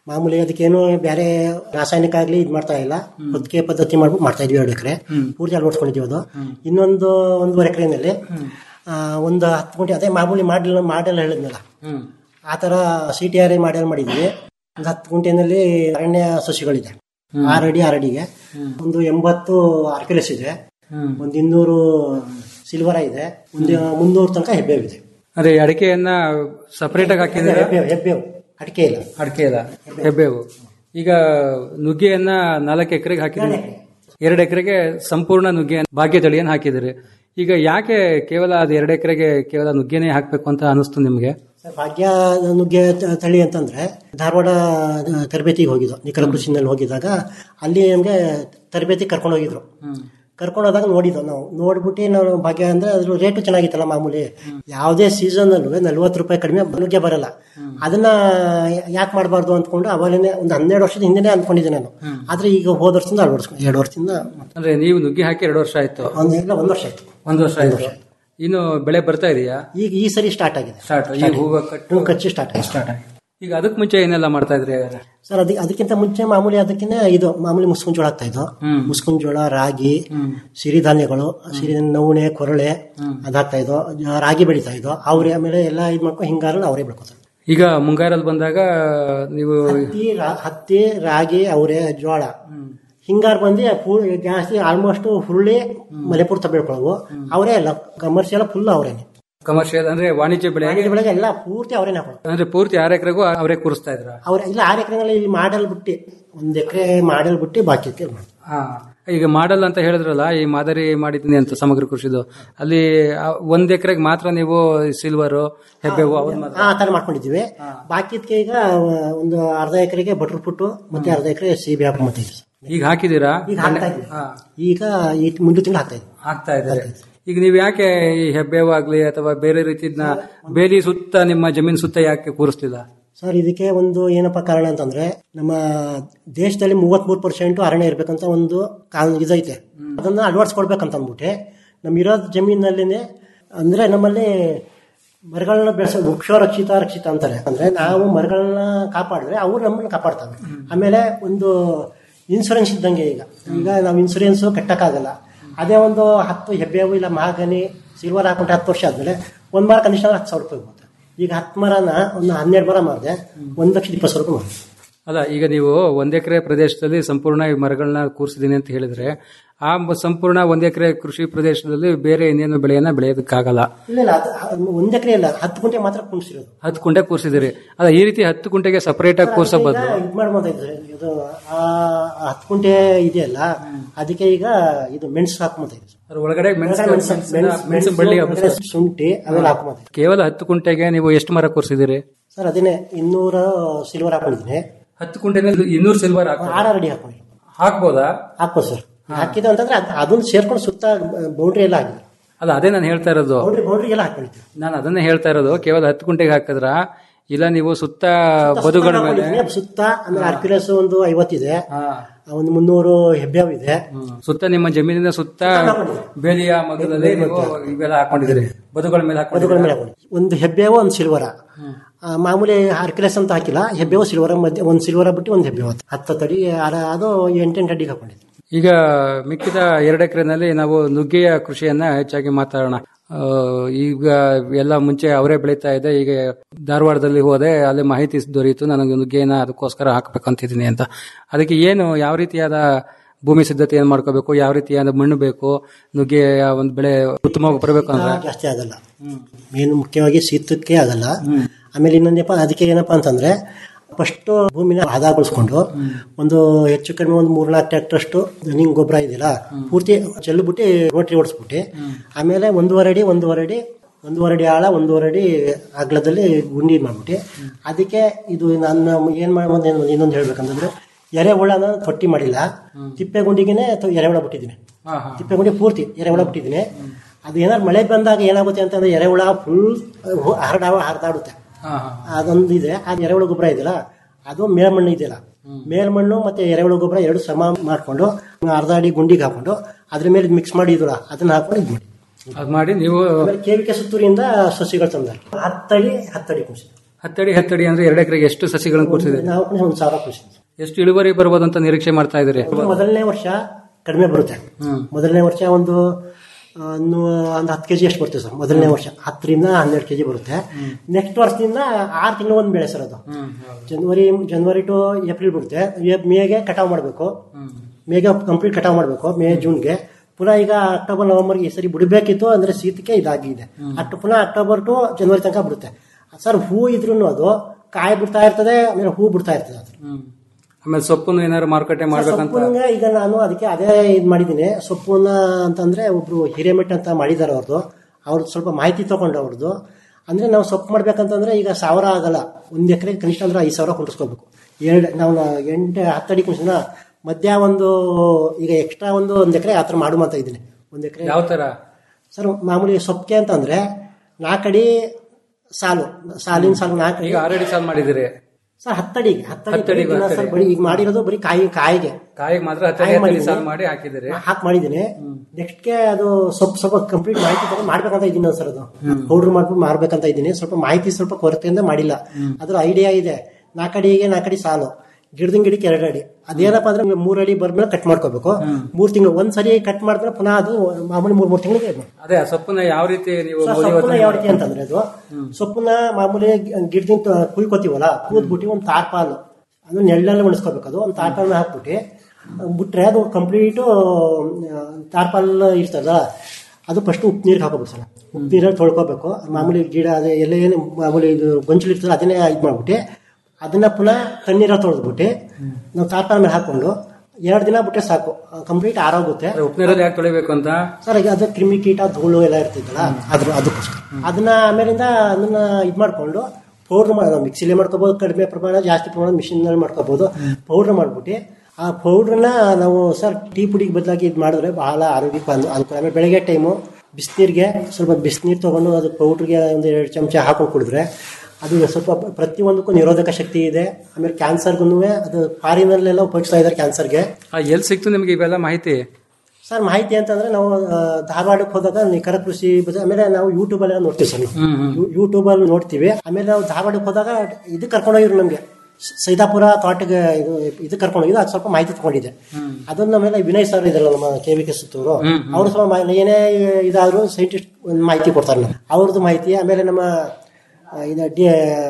ಮಾಮೂಲಿ ಅದಕ್ಕೇನು ಬೇರೆ ರಾಸಾಯನಿಕ ಆಗ್ಲಿ ಇದು ಮಾಡ್ತಾ ಇಲ್ಲ ಹೊತ್ತಿಗೆ ಪದ್ಧತಿ ಮಾಡ್ಬಿಟ್ಟು ಮಾಡ್ತಾ ಇದ್ವಿ ಎರಡು ಎಕರೆ ಪೂರ್ತಿ ಅಳವಡಿಸ್ಕೊಂಡಿದ್ದೀವಿ ಅದು ಇನ್ನೊಂದು ಒಂದೂವರೆ ಎಕರೆನಲ್ಲಿ ಒಂದು ಹತ್ತು ಗುಂಟೆ ಅದೇ ಮಾಮೂಲಿ ಮಾಡಲ್ ಮಾಡಲ್ ಹೇಳಿದ್ನಲ್ಲ ಆ ಥರ C T R A model ಮಾಡಿದ್ವಿ ಒಂದು ಹತ್ತು ಗುಂಟೆನಲ್ಲಿ ಅರಣ್ಯ ಸಸಿಗಳಿದೆ ಆರು ಅಡಿ ಆರು ಅಡಿಗೆ ಒಂದು ಎಂಬತ್ತು ಆರ್ಕಿಲೆಸ್ ಇದೆ ಒಂದು ಇನ್ನೂರು ಸಿಲ್ವರ ಇದೆ ಒಂದು ಮುನ್ನೂರು ತನಕ ಹೆಬ್ಬೇವು ಇದೆ ಅಂದ್ರೆ ಅಡಿಕೆಯನ್ನ ಸಪರೇಟ್ ಆಗಿ ಹಾಕಿದ್ರೆ ಹೆಬ್ಬೇವು ಹೆಬ್ಬೇವು ಅಡಿಕೆ ಇಲ್ಲ ಅಡಿಕೆ ಇಲ್ಲ ಹೆಬ್ಬೇವು ಈಗ ನುಗ್ಗೆಯನ್ನ ನಾಲ್ಕು ಎಕರೆಗೆ ಹಾಕಿದ್ರಿ ಎರಡು ಎಕರೆಗೆ ಸಂಪೂರ್ಣ ನುಗ್ಗೆ ಭಾಗ್ಯ ತಳಿಯನ್ನು ಹಾಕಿದಿರಿ ಈಗ ಯಾಕೆ ಕೇವಲ ಅದು ಎರಡು ಎಕರೆಗೆ ಕೇವಲ ನುಗ್ಗೆನೇ ಹಾಕ್ಬೇಕು ಅಂತ ಅನಿಸ್ತು ನಿಮ್ಗೆ ಭಾಗ್ಯ ನುಗ್ಗೆ ತ- ತಳಿ ಅಂತಂದ್ರೆ ಧಾರವಾಡ ತರಬೇತಿಗೆ ಹೋಗಿದ್ದು ನಿಖರ ಕೃಷಿನಲ್ಲಿ ಹೋಗಿದ್ದಾಗ ಅಲ್ಲಿ ನಮಗೆ ತರಬೇತಿ ಕರ್ಕೊಂಡು ಹೋಗಿದ್ರು ಕರ್ಕೊಂಡು ಹೋದಾಗ ನೋಡಿದ್ವು ನಾವು ನೋಡ್ಬಿಟ್ಟು ನಾವು ಭಾಗ್ಯ ಅಂದ್ರೆ ಅದ್ರ ರೇಟು ಚೆನ್ನಾಗಿತ್ತಲ್ಲ ಮಾಮೂಲಿ ಯಾವುದೇ ಸೀಸನ್ ಅಲ್ಲೂ ನಲ್ವತ್ತು ರೂಪಾಯಿ ಕಡಿಮೆ ನುಗ್ಗೆ ಬರಲ್ಲ ಅದನ್ನ ಯಾಕೆ ಮಾಡಬಾರ್ದು ಅಂದ್ಕೊಂಡು ಅವಾಗಲೇ ಒಂದು ಹನ್ನೆರಡು ವರ್ಷದ ಹಿಂದೆನೇ ಅಂದ್ಕೊಂಡಿದ್ದೆ ನಾನು ಆದ್ರೆ ಈಗ ಹೋದ ವರ್ಷದಿಂದ ಅಳವಡಿಸ್ಕೊಂಡು ಎರಡು ವರ್ಷದಿಂದ ಅಂದ್ರೆ ನೀವು ನುಗ್ಗೆ ಹಾಕಿ ಎರಡು ವರ್ಷ ಆಯ್ತು ಒಂದು ಇಲ್ಲ ಒಂದು ವರ್ಷ ಆಯ್ತು ಒಂದು ವರ್ಷ ಆಯ್ತು ಇನ್ನು ಬೆಳೆ ಬರ್ತಾ ಇದೆಯಾ ಈಗ ಈ ಸರಿ ಸ್ಟಾರ್ಟ್ ಆಗಿದೆ ಸ್ಟಾರ್ಟ್ ಈಗ ಹೂವು ಕಟ್ಟು ಹೂ ಕಚ್ಚಿ ಸ್ಟಾರ್ಟ್ ಆಗಿದೆ ಸ್ಟಾರ್ಟ್ ಆಗಿ ಈಗ ಅದಕ್ಕೆ ಮುಂಚೆ ಏನೆಲ್ಲ ಮಾಡ್ತಾ ಇದ್ರಿ ಹಾಗಾದ್ರೆ? ಸರ್ ಅದಕ್ಕೆ ಅದಕ್ಕಿಂತ ಮುಂಚೆ ಮಾಮೂಲಿ ಅದಕ್ಕಿಂತ ಇದು ಮಾಮೂಲಿ ಮುಸ್ಕಿನ ಜೋಳ ಆಗ್ತಾ ಇದ್ದು ಮುಸ್ಕಿನ ಜೋಳ ರಾಗಿ ಸಿರಿಧಾನ್ಯಗಳು ಸಿರಿ ನವಣೆ ಕೊರಳೆ ಅದಾಗ್ತಾ ಇದ್ದು ಜ- ರಾಗಿ ಬೆಳೀತಾ ಇದ್ದು ಅವ್ರೆ ಆಮೇಲೆ ಎಲ್ಲ ಇದು ಮಾಡ್ಕೊಂಡು ಹಿಂಗಾರಲ್ಲಿ ಅವರೇ ಬೆಳ್ಕೊತಾರೆ ಈಗ ಮುಂಗಾರಲ್ಲಿ ಬಂದಾಗ ನೀವು ಹತ್ತಿ ರಾ- ಹತ್ತಿ ರಾಗಿ ಅವರೆ ಜೋಳ ಹಿಂಗಾರು ಬಂದು ಫುಲ್ ಜಾಸ್ತಿ ಆಲ್ಮೋಸ್ಟ್ ಹುರುಳಿ ಮಲೆಪುರ ಬೆಳ್ಕೊಳ್ಳವು ಅವರೇ ಎಲ್ಲ ಕಮರ್ಷಿಯಲ್ ಫುಲ್ ಅವರೇನೆ ಕಮರ್ಷಿಯಲ್ ಅಂದ್ರೆ ವಾಣಿಜ್ಯ ಬೆಳೆ ವಾಣಿಜ್ಯ ಬೆಳೆಗೆ ಎಲ್ಲ ಪೂರ್ತಿ ಅವರೇನೆ ಹಾಕೊಳ್ಳೋದು ಅಂದ್ರೆ ಪೂರ್ತಿ ಆರು ಎಕರೆಗೂ ಅವರೇ ಕೂರಿಸ್ತಾ ಇದ್ರ ಅವ್ರ ಇಲ್ಲ ಆರು ಎಕರೆನಲ್ಲಿ ಇಲ್ಲಿ ಮಾಡಲ್ ಬಿಟ್ಟು ಒಂದ್ ಎಕರೆ ಮಾಡಲ್ ಬಿಟ್ಟು ಬಾಕಿ ಇತ್ತು ಮಾಡ್ತಾರೆ. ಹಾ ಈಗ ಮಾಡಲ್ ಅಂತ ಹೇಳಿದ್ರಲ್ಲ ಈ ಮಾದರಿ ಮಾಡಿದ್ದೀನಿ ಅಂತ ಸಮಗ್ರ ಕೃಷಿದು ಅಲ್ಲಿ ಆ ಒಂದ್ ಎಕರೆಗೆ ಮಾತ್ರ ನೀವು ಸಿಲ್ವರ್ ಹೆಬ್ಬೆವು ಅವ್ರ ಮಾತ್ರ ಆ ತರ ಮಾಡ್ಕೊಂಡಿದ್ದೀವಿ ಬಾಕಿದ್ಕೆ ಈಗ ಒಂದು ಅರ್ಧ ಎಕರೆಗೆ ಬಟ್ರ್ ಪುಟ್ಟು ಮತ್ತೆ ಅರ್ಧ ಎಕರೆ ಸಿಬಿ ಹಾಕೊಂಬತ್ತಿದ್ವಿ ಸರ್. ಈಗ ಹಾಕಿದೀರಾ ಈಗ ಹಾಕ್ತಾ ಇದ್ವಿ ಈಗ ಈ ಮುಂದೆ ತಿಂಗಳು ಹಾಕ್ತಾ ಇದ್ವಿ ಆಗ್ತಾ ಇದ್ದಾರೆ ಈಗ ನೀವು ಯಾಕೆ ಈ ಹೆಬ್ಬೇವು ಆಗ್ಲಿ ಅಥವಾ ಬೇರೆ ರೀತಿದ್ನ ಬೇಲಿ ಸುತ್ತ ನಿಮ್ಮ ಜಮೀನ್ ಸುತ್ತ ಯಾಕೆ ಕೂರಿಸ್ತಿಲ್ಲ ಸರ್ ಇದಕ್ಕೆ ಒಂದು ಏನಪ್ಪ ಕಾರಣ ಅಂತಂದ್ರೆ ನಮ್ಮ ದೇಶದಲ್ಲಿ ಮೂವತ್ಮೂರು ಪರ್ಸೆಂಟ್ ಅರಣ್ಯ ಇರ್ಬೇಕಂತ ಒಂದು ಕಾನೂನು ಇದೈತೆ ಅದನ್ನ ಅಳವಡಿಸ್ಕೊಡ್ಬೇಕಂತ ಅಂದ್ಬಿಟ್ಟೆ ನಮ್ಮ ಇರೋದ್ ಜಮೀನಲ್ಲಿನೇ ಅಂದ್ರೆ ನಮ್ಮಲ್ಲಿ ಮರಗಳನ್ನ ಬೆಳೆಸ ವೃಕ್ಷ ರಕ್ಷಿತ ರಕ್ಷಿತ ಅಂತಾರೆ ಅಂದ್ರೆ ನಾವು ಮರಗಳನ್ನ ಕಾಪಾಡಿದ್ರೆ ಅವ್ರು ನಮ್ಮನ್ನ ಕಾಪಾಡ್ತವೆ ಆಮೇಲೆ ಒಂದು ಇನ್ಸೂರೆನ್ಸ್ ಇದ್ದಂಗೆ ಈಗ ಈಗ ನಾವು ಇನ್ಸೂರೆನ್ಸ್ ಕಟ್ಟಕ್ಕಾಗಲ್ಲ ಅದೇ ಒಂದು ಹತ್ತು ಹೆಬ್ಬೇವು ಇಲ್ಲ ಮಹಾಗನಿ ಸಿಲ್ವರ್ ಹಾಕೊಂಡ್ರೆ ಹತ್ತು ವರ್ಷ ಆದ್ಮೇಲೆ ಒಂದ್ ಮರ ಕನಿಷ್ಠ ಹತ್ತು ಸಾವಿರ ರೂಪಾಯಿ ಬರುತ್ತೆ ಈಗ ಹತ್ತು ಮರನ ಒಂದು ಹನ್ನೆರಡು ಮರ ಮಾಡಿದೆ ಒಂದ್ ಲಕ್ಷದ ಇಪ್ಪತ್ತು ಸಾವಿರ ರೂಪಾಯಿ ಮಾಡಿದೆ ಅಲ್ಲ ಈಗ ನೀವು ಒಂದ್ ಎಕರೆ ಪ್ರದೇಶದಲ್ಲಿ ಸಂಪೂರ್ಣ ಈ ಮರಗಳನ್ನ ಕೂರಿಸಿದೀನಿ ಅಂತ ಹೇಳಿದ್ರೆ ಆ ಮ- ಸಂಪೂರ್ಣ ಒಂದ್ ಎಕರೆ ಕೃಷಿ ಪ್ರದೇಶದಲ್ಲಿ ಬೇರೆ ಇನ್ನೇನು ಬೆಳೆಯನ್ನ ಬೆಳೆಯೋದಕ್ಕಾಗಲ್ಲ ಇಲ್ಲ ಇಲ್ಲ ಅದು ಅದು ಒಂದ್ ಎಕರೆ ಇಲ್ಲ ಹತ್ತು ಗುಂಟೆ ಮಾತ್ರ ಕುಣಿಸಿರೋದು ಹತ್ತು ಕುಂಟೆ ಕೂರಿಸಿದಿರಿ ಅಲ್ಲ ಈ ರೀತಿ ಹತ್ತು ಕುಂಟೆಗೆ ಸಪರೇಟ್ ಆಗಿ ಕೂರ್ಸೋ ಬದಲು ಇದು ಮಾಡ್ಬೋದಾಯ್ತು ಇದು ಆ ಆ ಹತ್ತು ಗುಂಟೆ ಇದೆಯಲ್ಲ ಅದಕ್ಕೆ ಈಗ ಇದು ಮೆಣಸು ಹಾಕೊಂಬೋದಾಯ್ತು ಅದ್ರ ಒಳಗಡೆ ಮೆಣಸು ಮೆಣಸು- ಮೆಣಸು- ಮೆಣಸು ಬಳ್ಳಿ ಹಬ್ಬಿಸ್ತಾರೆ. ಶುಂಠಿ ಅವೆಲ್ಲ ಹಾಕೊಂಬೋದಾಯ್ತು ಕೇವಲ ಹತ್ತು ಕುಂಟೆಗೆ ನೀವು ಎಷ್ಟು ಮರ ಕೂರಿಸಿದಿರಿ ಸರ್ ಅದನ್ನೇ ಇನ್ನೂರ ಸಿಲ್ವರ್ ಹಾಕೊಂಡಿದ್ದೀನಿ ಹತ್ತು ಕುಂಟೆನಲ್ಲಿ ಇನ್ನೂರು ಸಿಲ್ವರ್ ಆರ ರೆಡಿ ಹಾಕೊಂಡಿದ್ದೀನಿ ಹಾಕ್ಬೋದಾ ಹಾಕ್ಬೋದು ಸರ್ ಹಾಕಿದ್ದು ಅಂತಂದ್ರೆ ಅದ್- ಅದನ್ನ ಸೇರ್ಕೊಂಡು ಸುತ್ತ ಬೌಂಡ್ರಿ ಎಲ್ಲ ಆಗಿದೆ ಅಲ್ಲ ಅದೇ ನಾನು ಹೇಳ್ತಾ ಇರೋದು ಬೌಂಡ್ರಿ ಬೌಂಡ್ರಿಗೆಲ್ಲ ಹಾಕೊಂಡಿದ್ದೀವಿ ನಾನು ಅದನ್ನೇ ಹೇಳ್ತಾ ಇರೋದು ಕೇವಲ ಹತ್ತು ಕುಂಟೆಗೆ ಹಾಕಿದ್ರ ಇಲ್ಲ ನೀವು ಸುತ್ತ ಬದುಗಳ ಮೇಲೆ ಹಾಕೊಂಡಿದ್ದೀನಿ. ಸುತ್ತ ಅಂದ್ರೆ ಆರ್ಕ್ಯುಲಸ್ ಒಂದು ಐವತ್ತಿದೆ ಒಂದು ಮುನ್ನೂರು ಹೆಬ್ಬೇವು ಇದೆ ಸುತ್ತ ನಿಮ್ಮ ಜಮೀನಿನ ಸುತ್ತ ಬೇಲಿಯ ಮಗದಲ್ಲಿ ನೀವು ಇವೆಲ್ಲ ಹಾಕೊಂಡಿದ್ದೀರಿ ಬದುಗಳ ಮೇಲೆ ಬದುಗಳ ಮೇಲೆ ಹಾಕೊಂಡಿದ್ದೀರಿ ಹಾಕೊಂಡು ಒಂದು ಹೆಬ್ಬೇವು ಒಂದು ಸಿಲ್ವರ ಆ, ಮಾಮೂಲಿ ಆರ್ಕಿಲೆಸ್ ಅಂತ ಹಾಕಿಲ್ಲ ಹೆಬ್ಬೇವು ಸಿಲ್ವರ ಮಧ್ಯೆ ಒಂದು ಸಿಲ್ವರ ಬಿಟ್ಟು ಒಂದು ಹೆಬ್ಬೇವು ಹತ್ತು ಹತ್ತು ತಡಿ ಅರ- ಅದು ಎಂಟೆಂಟು ಅಡಿಗೆ ಹಾಕೊಂಡಿದ್ದೆ ಈಗ ಮಿಕ್ಕಿದ ಎರಡು ಎಕರೆನಲ್ಲಿ ನಾವು ನುಗ್ಗೆಯ ಕೃಷಿಯನ್ನ ಹೆಚ್ಚಾಗಿ ಮಾತಾಡೋಣ ಆ, ಈಗ ಎಲ್ಲ ಮುಂಚೆ ಅವರೇ ಬೆಳೀತಾ ಇದೆ ಈಗ ಧಾರವಾಡದಲ್ಲಿ ಹೋದೆ ಅಲ್ಲಿ ಮಾಹಿತಿ ದೊರೆಯಿತು ನನಗೆ ನುಗ್ಗೆನ ಅದಕ್ಕೋಸ್ಕರ ಹಾಕ್ಬೇಕಂತಿದ್ದೀನಿ ಅಂತ ಅದಕ್ಕೆ ಏನು ಯಾವ ರೀತಿಯಾದ ಭೂಮಿ ಸಿದ್ಧತೆ ಏನ್ ಮಾಡ್ಕೋಬೇಕು ಯಾವ ರೀತಿಯಾದ ಮಣ್ಣು ಬೇಕು ನುಗ್ಗೆಯ ಒಂದು ಬೆಳೆ ಉತ್ತಮವಾಗಿ ಬರಬೇಕು ಅಂದ್ರೆ ಜಾಸ್ತಿ ಆಗಲ್ಲ ಮೇನು ಮುಖ್ಯವಾಗಿ ಶೀತಕ್ಕೆ ಆಗಲ್ಲ ಆಮೇಲೆ ಇನ್ನೊಂದಪ್ಪ ಅದಕ್ಕೆ ಏನಪ್ಪಾ ಅಂತಂದ್ರೆ ಫಸ್ಟ್ ಭೂಮಿನ ಹದಗೊಳಿಸ್ಕೊಂಡು ಒಂದು ಹೆಚ್ಚು ಕಡಿಮೆ ಒಂದು ಮೂರ್ನಾಲ್ಕು ಟ್ರ್ಯಾಕ್ಟರ್ ಅಷ್ಟು ನಿಂಗ್ ಗೊಬ್ಬರ ಇದೆಯಲ್ಲ ಪೂರ್ತಿ ಚೆಲ್ಬಿಟ್ಟು ರೋಟ್ರಿ ಓಡಿಸ್ಬಿಟ್ಟು ಆಮೇಲೆ ಒಂದೂವರೆ ಅಡಿ ಒಂದೂವರೆ ಅಡಿ ಒಂದೂವರೆ ಅಡಿ ಆಳ ಒಂದೂವರೆ ಅಡಿ ಅಗಲದಲ್ಲಿ ಗುಂಡಿ ಮಾಡ್ಬಿಟ್ಟು ಅದಕ್ಕೆ ಇದು ನಾನು ಏನ್ ಮಾಡ್ಬೋದು ಇನ್ನೊಂದು ಹೇಳ್ಬೇಕಂತಂದ್ರೆ ಎರೆಹುಳನ ತೊಟ್ಟಿ ಮಾಡಿಲ್ಲ ತಿಪ್ಪೆ ಗುಂಡಿಗೆನೆ ಎರೆಹುಳ ಬಿಟ್ಟಿದ್ದೀನಿ ತಿಪ್ಪೆ ಗುಂಡಿ ಪೂರ್ತಿ ಎರೆಹುಳ ಬಿಟ್ಟಿದ್ದೀನಿ ಅದು ಏನಾದ್ರು ಮಳೆ ಬಂದಾಗ ಏನಾಗುತ್ತೆ ಅಂತಂದ್ರೆ ಎರೆಹುಳ ಫುಲ್ ಹರಡಾವ ಹರಿದಾಡುತ್ತೆ ಅದೊಂದು ಇದೆ ಅದು ಎರೆಹುಳ ಗೊಬ್ಬರ ಇದೆಯಲ್ಲ ಅದು ಮೇಲ್ಮಣ್ಣು ಇದೆಯಲ್ಲ ಮೇಲ್ಮಣ್ಣು ಮತ್ತೆ ಎರೆಹುಳ ಗೊಬ್ಬರ ಎರಡು ಸಮ ಮಾಡ್ಕೊಂಡು ಅರ್ಧ ಅಡಿ ಗುಂಡಿಗೆ ಹಾಕೊಂಡು ಅದ್ರ ಮೇಲೆ ಮಿಕ್ಸ್ ಮಾಡಿ ಇದಲ್ಲ ಅದನ್ನ ಹಾಕೊಂಡು ಇದು ಮಾಡಿ ಅದ್ ಮಾಡಿ ನೀವು ಆಮೇಲೆ ಕೇವಿಕೆ ಸುತ್ತೂರಿಯಿಂದ ಸಸಿಗಳು ತಂದ ಹತ್ತಡಿ ಹತ್ತಡಿ ಕುಂಸಿ ಹತ್ತಡಿ ಹತ್ತಡಿ ಅಂದ್ರೆ ಎರಡು ಎಕರೆಗೆ ಎಷ್ಟು ಸಸಿಗಳನ್ನು ಕೊಡ್ತಿದ್ದೀರಿ ನಾವು ಒಂದು ಸಾವಿರ ಕೃಷಿ ಎಷ್ಟು ಇಳುವರಿ ಬರ್ಬೋದು ಅಂತ ನಿರೀಕ್ಷೆ ಮಾಡ್ತಾ ಇದ್ದೀರಿ ಮೊದಲನೇ ವರ್ಷ ಕಡಿಮೆ ಬರುತ್ತೆ ಮೊದಲನೇ ವರ್ಷ ಒಂದು ಆ, ನೂ- ಒಂದು ಹತ್ತು ಕೆಜಿ ಎಷ್ಟು ಬರುತ್ತೆ ಸರ್ ಮೊದಲನೇ ವರ್ಷ ಹತ್ತರಿಂದ ಹನ್ನೆರಡು ಕೆಜಿ ಬರುತ್ತೆ ನೆಕ್ಸ್ಟ್ ವರ್ಷದಿಂದ ಆರು ತಿಂಗಳು ಒಂದು ಬೆಳೆ ಸರ್ ಅದು ಜನವರಿ ಜನವರಿ ಟು ಏಪ್ರಿಲ್ ಬಿಡುತ್ತೆ ಏ- ಮೇಗೆ ಕಟಾವ್ ಮಾಡಬೇಕು ಮೇಗೆ ಕಂಪ್ಲೀಟ್ ಕಟಾವ್ ಮಾಡಬೇಕು ಮೇ ಜೂನ್ಗೆ ಪುನಃ ಈಗ ಅಕ್ಟೋಬರ್ ನವೆಂಬರ್ಗೆ ಈ ಸರಿ ಬಿಡಬೇಕಿತ್ತು ಅಂದ್ರೆ ಶೀತಕ್ಕೆ ಇದಾಗಿದೆ ಅಕ್ಟ ಪುನಃ ಅಕ್ಟೋಬರ್ ಟು ಜನವರಿ ತನಕ ಬಿಡುತ್ತೆ ಸರ್ ಹೂ ಇದ್ರೂ ಅದು ಕಾಯಿ ಬಿಡ್ತಾ ಇರ್ತದೆ ಆಮೇಲೆ ಹೂ ಬಿಡ್ತಾ ಇರ್ತದೆ ಅದು ಆಮೇಲೆ ಸೊಪ್ಪನ್ನು ಏನಾದ್ರು ಮಾರುಕಟ್ಟೆ ಮಾಡ್ಬೇಕಂತ ಸೊಪ್ಪನ್ನ ಈಗ ನಾನು ಅದಕ್ಕೆ ಅದೇ ಇದು ಮಾಡಿದ್ದೀನಿ ಸೊಪ್ಪನ್ನ ಅಂತಂದ್ರೆ ಒಬ್ರು ಹಿರೇಮಠ ಅಂತ ಮಾಡಿದ್ದಾರೆ ಅವ್ರದ್ದು ಅವ್ರದ್ದು ಸ್ವಲ್ಪ ಮಾಹಿತಿ ತಗೊಂಡು ಅವ್ರದ್ದು ಅಂದ್ರೆ ನಾವು ಸೊಪ್ಪು ಮಾಡ್ಬೇಕಂತಂದ್ರೆ ಈಗ ಸಾವಿರ ಆಗಲ್ಲ ಒಂದ್ ಎಕರೆ ಕನಿಷ್ಠ ಅಂದ್ರೆ ಐದು ಸಾವಿರ ಕುಂಡಿಸ್ಕೋಬೇಕು ಎರಡು ನಾವು ಎಂಟು ಹತ್ತಡಿ ಕುಂಡಿಸಿನ ಮಧ್ಯ ಒಂದು ಈಗ ಎಕ್ಸ್ಟ್ರಾ ಒಂದು ಒಂದ್ ಎಕರೆ ಆ ಥರ ಮಾಡು ಅಂತ ಇದ್ದೀನಿ ಒಂದ್ ಎಕರೆ ಯಾವ ತರ ಸರ್ ಮಾಮೂಲಿ ಸೊಪ್ಪಿಗೆ ಅಂತಂದ್ರೆ ನಾಲ್ಕಡಿ ಸಾಲು ಸಾಲಿನ ಸಾಲು ನಾಲ್ಕು ಈಗ ಆಲ್ರೆಡಿ ಸಾಲ್ ಮಾಡಿದಿರಿ ಸರ್ ಹತ್ತಡಿಗೆ ಹತ್ತಡಿ ಹತ್ತಡಿಗೆ, ದಿನ ಸರ್ ಹತ್ತಡಿ. ಬರೀ ಈಗ ಮಾಡಿರೋದು ಬರೀ ಕಾಯಿ ಕಾಯಿಗೆ ಕಾಯಿಗೆ ಮಾತ್ರ ಹತ್ತಡಿ ಕಾಯಿ ಹತ್ತಡಿ ಮಾಡಿದ್ದೀನಿ. ಸಾಲ್ ಮಾಡಿ ಹಾಕಿದಿರಿ ಹಾಕಿ ಮಾಡಿದ್ದೀನಿ ನೆಕ್ಸ್ಟ್ಗೆ ಅದು ಸ್ವಲ್ಪ ಸ್ವಲ್ಪ ಕಂಪ್ಲೀಟ್ ಮಾಹಿತಿ ತಗೊಂಡು ಮಾಡ್ಬೇಕಂತ ಇದ್ದೀನಿ ಸರ್ ಅದು ಪೌಡರ್ ಮಾಡ್ಬಿಟ್ಟು ಮಾರ್ಬೇಕಂತ ಇದ್ದೀನಿ ಸ್ವಲ್ಪ ಮಾಹಿತಿ ಸ್ವಲ್ಪ ಕೊರತೆಯಿಂದ ಮಾಡಿಲ್ಲ ಅದ್ರ ಐಡಿಯಾ ಇದೆ ನಾಲ್ಕಡಿಗೆ ನಾಲ್ಕಡಿ ಸಾಲು ಗಿಡದಿಂದ ಗಿಡಕ್ಕೆ ಎರಡು ಅಡಿ ಅದೇನಪ್ಪ ಅಂದ್ರೆ ಮೂರ್ ಅಡಿ ಬರ್ಮೇಲೆ ಕಟ್ ಮಾಡ್ಕೋಬೇಕು ಮೂರ್ ತಿಂಗಳು ಒಂದ್ ಸರಿ ಕಟ್ ಮಾಡಿದ್ರೆ ಪುನಃ ಅದು ಮಾಮೂಲಿ ಮೂರ್ ಮೂರ್ ತಿಂಗಳಿಗೆ ಅದೇ ಆ ಸೊಪ್ಪನ್ನ ಯಾವ ರೀತಿ ನೀವು ಸರ್, ಮೌಲ್ಯವರ್ಧನೆ ಸೊಪ್ಪನ್ನ ಯಾವ ರೀತಿ ಅಂತಂದ್ರೆ ಅದು ಸೊಪ್ಪನ್ನ ಮಾಮೂಲಿ ಗಿಡದಿಂದ ಕುಯ್ಕೋತೀವಲ್ಲ ಕೂದ್ಬಿಟ್ಟು ಒಂದು ತಾರ್ಪಾಲ್ ಅದು ನೆಳ್ಳಲ್ಲಿ ಒಣಸ್ಕೋಬೇಕು ಅದು ಒಂದು ತಾರ್ಪಾಲ್ ಹಾಕ್ಬಿಟ್ಟು ಬಿಟ್ರೆ ಅದು ಕಂಪ್ಲೀಟು ತಾರ್ಪಾಲ್ ಇರ್ತದ ಅದು ಫಸ್ಟ್ ಉಪ್ಪು ನೀರಿಗೆ ಹಾಕೋಬೇಕು ಸರ್ ಉಪ್ಪು ನೀರಲ್ಲಿ ತೊಳ್ಕೊಬೇಕು ಮಾಮೂಲಿ ಗಿಡ ಅದೇ ಎಲ್ಲ ಏನು ಮಾಮೂಲಿ ಇದು ಗೊಂಚಲು ಇರ್ತದೆ ಅದನ್ನೇ ಇದು ಮಾಡ್ಬಿಟ್ಟು ಅದನ್ನ ಪುನಃ ತಣ್ಣೀರಲ್ಲಿ ತೊಳೆದ್ಬಿಟ್ಟು ನಾವು ತಾರ್ಪಾಲ್ ಮೇಲೆ ಹಾಕೊಂಡು ಎರಡು ದಿನ ಬಿಟ್ಟರೆ ಸಾಕು ಕಂಪ್ಲೀಟ್ ಆರೋಗುತ್ತೆ ಉಪ್ನೀರಲ್ಲಿ ಯಾಕೆ ತೊಳಿಬೇಕು ಅಂತ ಸರ್ ಈಗ ಅದು ಕ್ರಿಮಿ ಕೀಟ ಧೂಳು ಎಲ್ಲ ಇರ್ತಿದ್ದಲ್ಲ ಅದ್ರ ಅದಕ್ಕೋಸ್ಕರ ಅದನ್ನ ಆಮೇಲಿಂದ ಅದನ್ನ ಇದು ಮಾಡ್ಕೊಂಡು ಪೌಡ್ರ್ ಮಾಡೋದು ಮಿಕ್ಸಿಲಿ ಮಾಡ್ಕೋಬಹುದು ಕಡಿಮೆ ಪ್ರಮಾಣ ಜಾಸ್ತಿ ಪ್ರಮಾಣ ಮಿಷಿನಲ್ಲಿ ಮಾಡ್ಕೋಬಹುದು ಪೌಡ್ರ್ ಮಾಡ್ಬಿಟ್ಟು ಆ ಪೌಡ್ರನ್ನ ನಾವು ಸರ್ ಟೀ ಪುಡಿಗೆ ಬದಲಾಗಿ ಇದು ಮಾಡಿದ್ರೆ ಬಹಳ ಆರೋಗ್ಯಕ್ಕೆ ಅಂದು ಅನುಕೂಲ ಆಮೇಲೆ ಬೆಳಗ್ಗೆ ಟೈಮು ಬಿಸಿನೀರಿಗೆ ಸ್ವಲ್ಪ ಬಿಸಿನೀರು ತೊಗೊಂಡು ಅದು ಪೌಡ್ರಿಗೆ ಒಂದು ಎರಡು ಚಮಚ ಹಾಕೊಂಡು ಕುಡಿದ್ರೆ ಅದು ಸ್ವಲ್ಪ ಪ್ರತಿಯೊಂದಕ್ಕೂ ನಿರೋಧಕ ಶಕ್ತಿ ಇದೆ ಆಮೇಲೆ ಕ್ಯಾನ್ಸರ್ಗೂ ಅದು ಫಾರಿನಲ್ಲೆಲ್ಲ ಉಪಯೋಗಿಸ್ತಾ ಇದ್ದಾರೆ ಕ್ಯಾನ್ಸರ್ಗೆ ಆ, ಎಲ್ಲಿ ಸಿಕ್ತು ನಿಮ್ಗೆ ಇವೆಲ್ಲ ಮಾಹಿತಿ ಸರ್ ಮಾಹಿತಿ ಅಂತಂದ್ರೆ ನಾವು ಆ, ಧಾರವಾಡಕ್ಕೆ ಹೋದಾಗ ನಿಖರ ಕೃಷಿ ಬಜ- ಆಮೇಲೆ ನಾವು ಯೂಟ್ಯೂಬ್ ಅಲ್ಲಿ ನೋಡ್ತೀವಿ ಸರ್ ಯೂಟ್ಯೂಬ್ ಅಲ್ಲಿ ನೋಡ್ತೀವಿ ಆಮೇಲೆ ನಾವು ಧಾರವಾಡಕ್ಕೆ ಹೋದಾಗ ಇದು ಕರ್ಕೊಂಡೋಗಿರು ನಮ್ಗೆ ಸ- ಸೈದಾಪುರ ತೋಟಕ್ಕೆ ಇದು ಇದು ಕರ್ಕೊಂಡೋಗಿದ್ದು ಅದು ಸ್ವಲ್ಪ ಮಾಹಿತಿ ತಗೊಂಡಿದೆ ಅದನ್ನ ಆಮೇಲೆ ವಿನಯ್ ಸರ್ ಇದಾರಲ್ಲ ನಮ್ಮ ಕೆ ವಿ ಕೆ ಸುತ್ತೂರು ಅವರು ಸ್ವಲ್ಪ ಮಾ- ಏನೇ ಇದಾದ್ರು ಸೈಂಟಿಸ್ಟ್ ಒಂದು ಮಾಹಿತಿ ಕೊಡ್ತಾರೆ ನಮ್ಗೆ ಅವ್ರದ್ದು ಮಾಹಿತಿ ಆಮೇಲೆ ನಮ್ಮ ಆ, ಇದು ಡಿ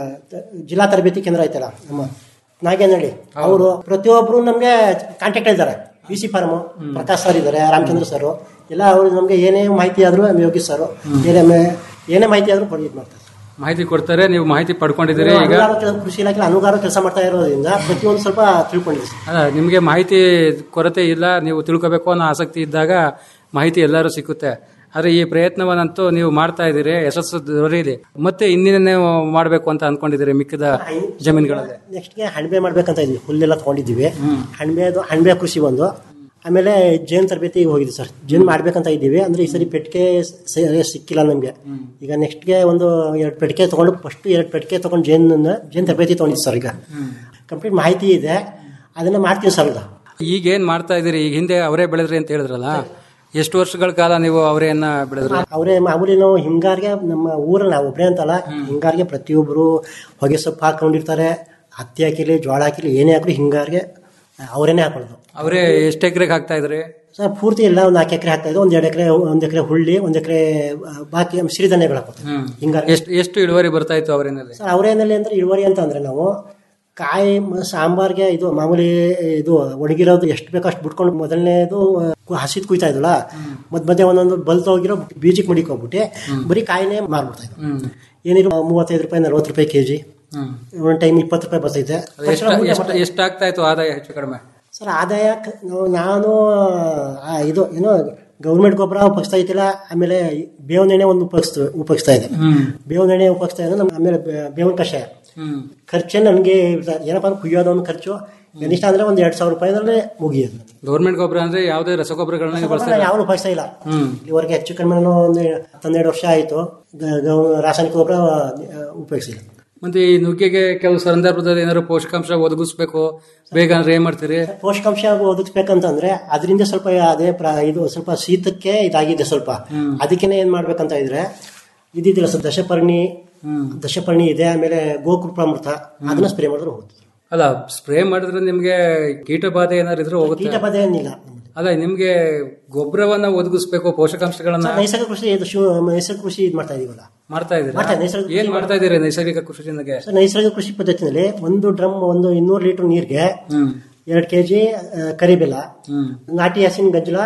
ಜಿಲ್ಲಾ ತರಬೇತಿ ಕೇಂದ್ರ ಐತಲ್ಲ ನಮ್ಮ ನಾಗೇನಹಳ್ಳಿ ಅವರು ಪ್ರತಿಯೊಬ್ರು ನಮ್ಗೆ ಕಾಂಟ್ಯಾಕ್ಟ್ ಇದ್ದಾರೆ B C farm Prakash sir ಇದ್ದಾರೆ ರಾಮಚಂದ್ರ ಸರ್ ಎಲ್ಲ ಅವರು ನಮ್ಗೆ ಏನೇ ಮಾಹಿತಿ ಆದ್ರೂ ಯೋಗಿ ಸರ್ ಏನೇ ಮೇ- ಏನೇ ಮಾಹಿತಿ ಆದ್ರೂ ಕೊಡಿ ಇದು ಮಾಡ್ತಾರೆ ಮಾಹಿತಿ ಕೊಡ್ತಾರೆ ನೀವು ಮಾಹಿತಿ ಪಡ್ಕೊಂಡಿದ್ದೀರಿ ಈಗ ಅನುಗಾರ ಕೆಲ- ಕೃಷಿ ಇಲಾಖೆ ಅನುಗಾರ ಕೆಲಸ ಮಾಡ್ತಾ ಇರೋದ್ರಿಂದ ಪ್ರತಿಯೊಂದು ಸ್ವಲ್ಪ ತಿಳ್ಕೊಂಡಿದ್ದೀವಿ ಸರ್. ಅಲ್ಲ ನಿಮಗೆ ಮಾಹಿತಿ ಕೊರತೆ ಇಲ್ಲ ನೀವು ತಿಳ್ಕೋಬೇಕು ಅನ್ನೋ ಆಸಕ್ತಿ ಇದ್ದಾಗ ಮಾಹಿತಿ ಎಲ್ಲರೂ ಸಿಕ್ಕುತ್ತೆ ಆದ್ರೆ ಈ ಪ್ರಯತ್ನವನ್ನಂತೂ ನೀವು ಮಾಡ್ತಾ ಇದ್ದೀರಿ ಯಶಸ್ಸು ದೊರೆಯಲಿ ಮತ್ತೆ ಇನ್ನೇನೇ ನೀವು ಮಾಡಬೇಕು ಅಂತ ಅನ್ಕೊಂಡಿದ್ದೀರಿ ಮಿಕ್ಕಿದ ಜಮೀನುಗಳಲ್ಲಿ ನೆಕ್ಸ್ಟ್ಗೆ ಹಣ್ಬೆ ಮಾಡ್ಬೇಕಂತ ಇದ್ವಿ ಹುಲ್ಲೆಲ್ಲ ತಗೊಂಡಿದ್ದೀವಿ ಹಣ್ಬೆದು ಹಣ್ಬೆ ಕೃಷಿ ಒಂದು ಆಮೇಲೆ ಜೇನ್ ತರಬೇತಿಗೆ ಹೋಗಿದ್ವಿ ಸರ್ ಜೇನ್ ಮಾಡ್ಬೇಕಂತ ಇದ್ದೀವಿ ಅಂದ್ರೆ ಈ ಸರಿ ಪೆಟ್ಟಿಗೆ ಸ- ಸಿಕ್ಕಿಲ್ಲ ನಮಗೆ ಈಗ ನೆಕ್ಸ್ಟ್ಗೆ ಒಂದು ಎರಡು ಪೆಟ್ಟಿಗೆ ತಗೊಂಡು ಫಸ್ಟ್ ಎರಡು ಪೆಟ್ಟಿಗೆ ತಗೊಂಡು ಜೇನ್ ಜೇನ್ ತರಬೇತಿ ತಗೊಂಡಿದ್ದು ಸರ್ ಈಗ ಕಂಪ್ಲೀಟ್ ಮಾಹಿತಿ ಇದೆ ಅದನ್ನ ಮಾಡ್ತೀವಿ ಸರ್ ಈಗ ಈಗೇನ್ ಮಾಡ್ತಾ ಇದ್ದೀರಿ ಈಗ ಹಿಂದೆ ಅವರೇ ಬೆಳೆದ್ರಿ ಅಂತ ಹೇಳಿದ್ರಲ್ಲ ಎಷ್ಟು ವರ್ಷಗಳ ಕಾಲ ನೀವು ಅವರೇನ ಬೆಳೆದ್ರಿ ಅವರೇ ಮಾಮೂಲಿ ನಾವು ಹಿಂಗಾರಿಗೆ ನಮ್ಮ ಊರಲ್ಲಿ ನಾವು ಒಬ್ಬರೇ ಅಂತಲ್ಲ ಹಿಂಗಾರಿಗೆ ಪ್ರತಿಯೊಬ್ಬರು ಹೊಗೆ ಸೊಪ್ಪು ಹಾಕೊಂಡಿರ್ತಾರೆ ಹತ್ತಿ ಹಾಕಿಲಿ ಜೋಳ ಹಾಕಿಲಿ ಏನೇ ಹಾಕಲಿ ಹಿಂಗಾರಿಗೆ ಅವರೇನೆ ಹಾಕೊಳ್ಳೋದು ಅವರೇ ಎಷ್ಟು ಎಕರೆಗೆ ಹಾಕ್ತಾ ಇದ್ರಿ ಸರ್ ಪೂರ್ತಿ ಇಲ್ಲ ಒಂದು ನಾಲ್ಕು ಎಕರೆ ಹಾಕ್ತಾ ಇದ್ದು ಒಂದು ಎರಡು ಎಕರೆ ಒಂದು ಎಕರೆ ಹುಳ್ಳಿ ಒಂದು ಎಕರೆ ಬಾಕಿ ಸಿರಿಧಾನ್ಯಗಳು ಹಾಕೋತಾರೆ ಹಿಂಗಾರಿ ಎಷ್ಟು ಎಷ್ಟು ಇಳುವರಿ ಬರ್ತಾ ಇತ್ತು ಅವರೇನಲ್ಲಿ ಸರ್ ಅವರೇನಲ್ಲಿ ಅಂದ್ರೆ ಇಳುವರಿ ಅಂತ ಅಂದ್ರೆ ನಾವು ಕಾಯಿ ಮ- ಸಾಂಬಾರ್ಗೆ ಇದು ಮಾಮೂಲಿ ಇದು ಒಣಗಿರೋದು ಎಷ್ಟು ಬೇಕೋ ಅಷ್ಟು ಬಿಟ್ಕೊಂಡು ಮೊದಲನೇದು ಹಸಿದ್ ಕುಯ್ತಾ ಇದ್ವಲ್ಲ ಮಧ್ಯ ಮಧ್ಯೆ ಒಂದೊಂದು ಬಲ್ತ್ ಹೋಗಿರೋ ಬೀಜಕ್ಕೆ ಮಡಿಕೊಂಡ್ಬಿಟ್ಟು ಬರೀ ಕಾಯಿನೇ ಮಾರ್ಬಿಡ್ತಾ ಇದ್ವು ಏನಿರೋ ಮೂವತ್ತೈದು ರೂಪಾಯಿ ನಲ್ವತ್ತು ರೂಪಾಯಿ ಕೆಜಿ ಒಂದ್ ಟೈಮ್ ಇಪ್ಪತ್ತು ರೂಪಾಯಿ ಬರ್ತೈತೆ ಎಷ್ಟು ಎಷ್ಟು ಎಷ್ಟು ಆಗ್ತಾ ಇತ್ತು ಆದಾಯ ಹೆಚ್ಚು ಕಡಿಮೆ ಸರ್ ಆದಾಯ ಕ- ನಾವು- ನಾನು ಆ, ಇದು ಏನೋ ಗೌರ್ಮೆಂಟ್ ಗೊಬ್ಬರ ಉಪಯೋಗಿಸ್ತಾ ಇದ್ದಿಲ್ಲ ಆಮೇಲೆ ಬೇವಿನ ಎಣ್ಣೆ ಒಂದು ಉಪಯೋಗಿಸ್ತಾ ಉಪಯೋಗಿಸ್ತಾ ಇದೆ ಬೇವಿನ ಎಣ್ಣೆ ಉಪಯೋಗಿಸ್ತಾ ಇದೆ ನಮ್ಮ ಆಮೇಲೆ ಬೇ- ಬೇವಿನ ಕಷಾಯ ಖರ್ಚೇ ನನಗೆ ಏನಪ್ಪ ಅಂದ್ರೆ ಕುಯ್ಯೋದು ಒಂದು ಖರ್ಚು ಕನಿಷ್ಠ ಅಂದ್ರೆ ಒಂದು ಎರಡ್ ಸಾವಿರ ರೂಪಾಯಿದಲ್ಲೇ ಮುಗಿಯೋದು ಗೌರ್ಮೆಂಟ್ ಗೊಬ್ಬರ ಅಂದ್ರೆ ಯಾವುದೇ ರಸಗೊಬ್ಬರಗಳನ್ನ ನೀವು ಬಳಸ್ತಾ ಯಾವ ಉಪಯೋಗಿಸ್ತಾ ಇಲ್ಲ ಇಲ್ಲಿವರೆಗೆ ಹೆಚ್ಚು ಕಡಿಮೆ ನಾನು ಒಂದು ಹತ್ತನ್ನೆರಡು ವರ್ಷ ಆಯಿತು ರಾಸಾಯನಿಕ ಗೊಬ್ಬರ ಉಪಯೋಗಿಸಿಲ್ಲ ಮತ್ತೆ ಈ ನುಗ್ಗೆಗೆ ಕೆಲವು ಸಂದರ್ಭದಲ್ಲಿ ಏನಾದ್ರು ಪೋಷಕಾಂಶ ಒದಗಿಸ್ಬೇಕು ಬೇಗ ಅಂದ್ರೆ ಏನ್ ಮಾಡ್ತೀರಿ ಪೋಷಕಾಂಶ ಒದಗಿಸ್ಬೇಕಂತಂದ್ರೆ ಅದರಿಂದ ಸ್ವಲ್ಪ ಅದೇ ಪ್ರ- ಇದು ಸ್ವಲ್ಪ ಶೀತಕ್ಕೆ ಇದಾಗಿದೆ ಸ್ವಲ್ಪ ಅದಕ್ಕೇನೆ ಏನ್ ಮಾಡ್ಬೇಕಂತ ಇದ್ರೆ ಇದಿದ್ದಿಲ್ಲ ಸರ್ ದಶಪರ್ಣಿ ದಶಪರ್ಣಿ ಇದೆ ಆಮೇಲೆ ಗೋಕೃಪಾಮೃತ ಅದನ್ನ ಸ್ಪ್ರೇ ಮಾಡಿದ್ರೆ ಹೋಗುತ್ತೆ ಅಲ್ಲ ಸ್ಪ್ರೇ ಮಾಡಿದ್ರೆ ನಿಮ್ಗೆ ಕೀಟ ಬಾಧೆ ಏನಾದ್ರು ಇದ್ರೆ ಹೋಗುತ್ತೆ ಕೀಟ ಬಾಧೆ ಏನಿಲ್ಲ ಅಲ್ಲ ನಿಮ್ಗೆ ಗೊಬ್ಬರವನ್ನ ಒದಗಿಸ್ಬೇಕು ಪೋಷಕಾಂಶಗಳನ್ನ ಸರ್, ನೈಸರ್ಗಿಕ ಕೃಷಿ ಇದು ಶಿವ ನೈಸರ್ಗಿಕ ಕೃಷಿ ಇದು ಮಾಡ್ತಾ ಇದೀವಲ್ಲ ಮಾಡ್ತಾ ಇದ್ದೀರಾ ಮಾಡ್ತಾ ಇದ್ದೀವಿ, ನೈಸರ್ಗಿಕ ಏನ್ ಮಾಡ್ತಾ ಇದೀರಿ ನೈಸರ್ಗಿಕ ಕೃಷಿಗೆ ಸರ್, ನೈಸರ್ಗಿಕ ಕೃಷಿ ಪದ್ಧತಿನಲ್ಲಿ ಒಂದು ಡ್ರಮ್ ಒಂದು ಇನ್ನೂರು ಲೀಟರ್ ನೀರಿಗೆ ಎರಡು ಕೆಜಿ ಕರಿಬೆಲ್ಲ ನಾಟಿ ಹಸಿನ ಗಜ್ಜಲ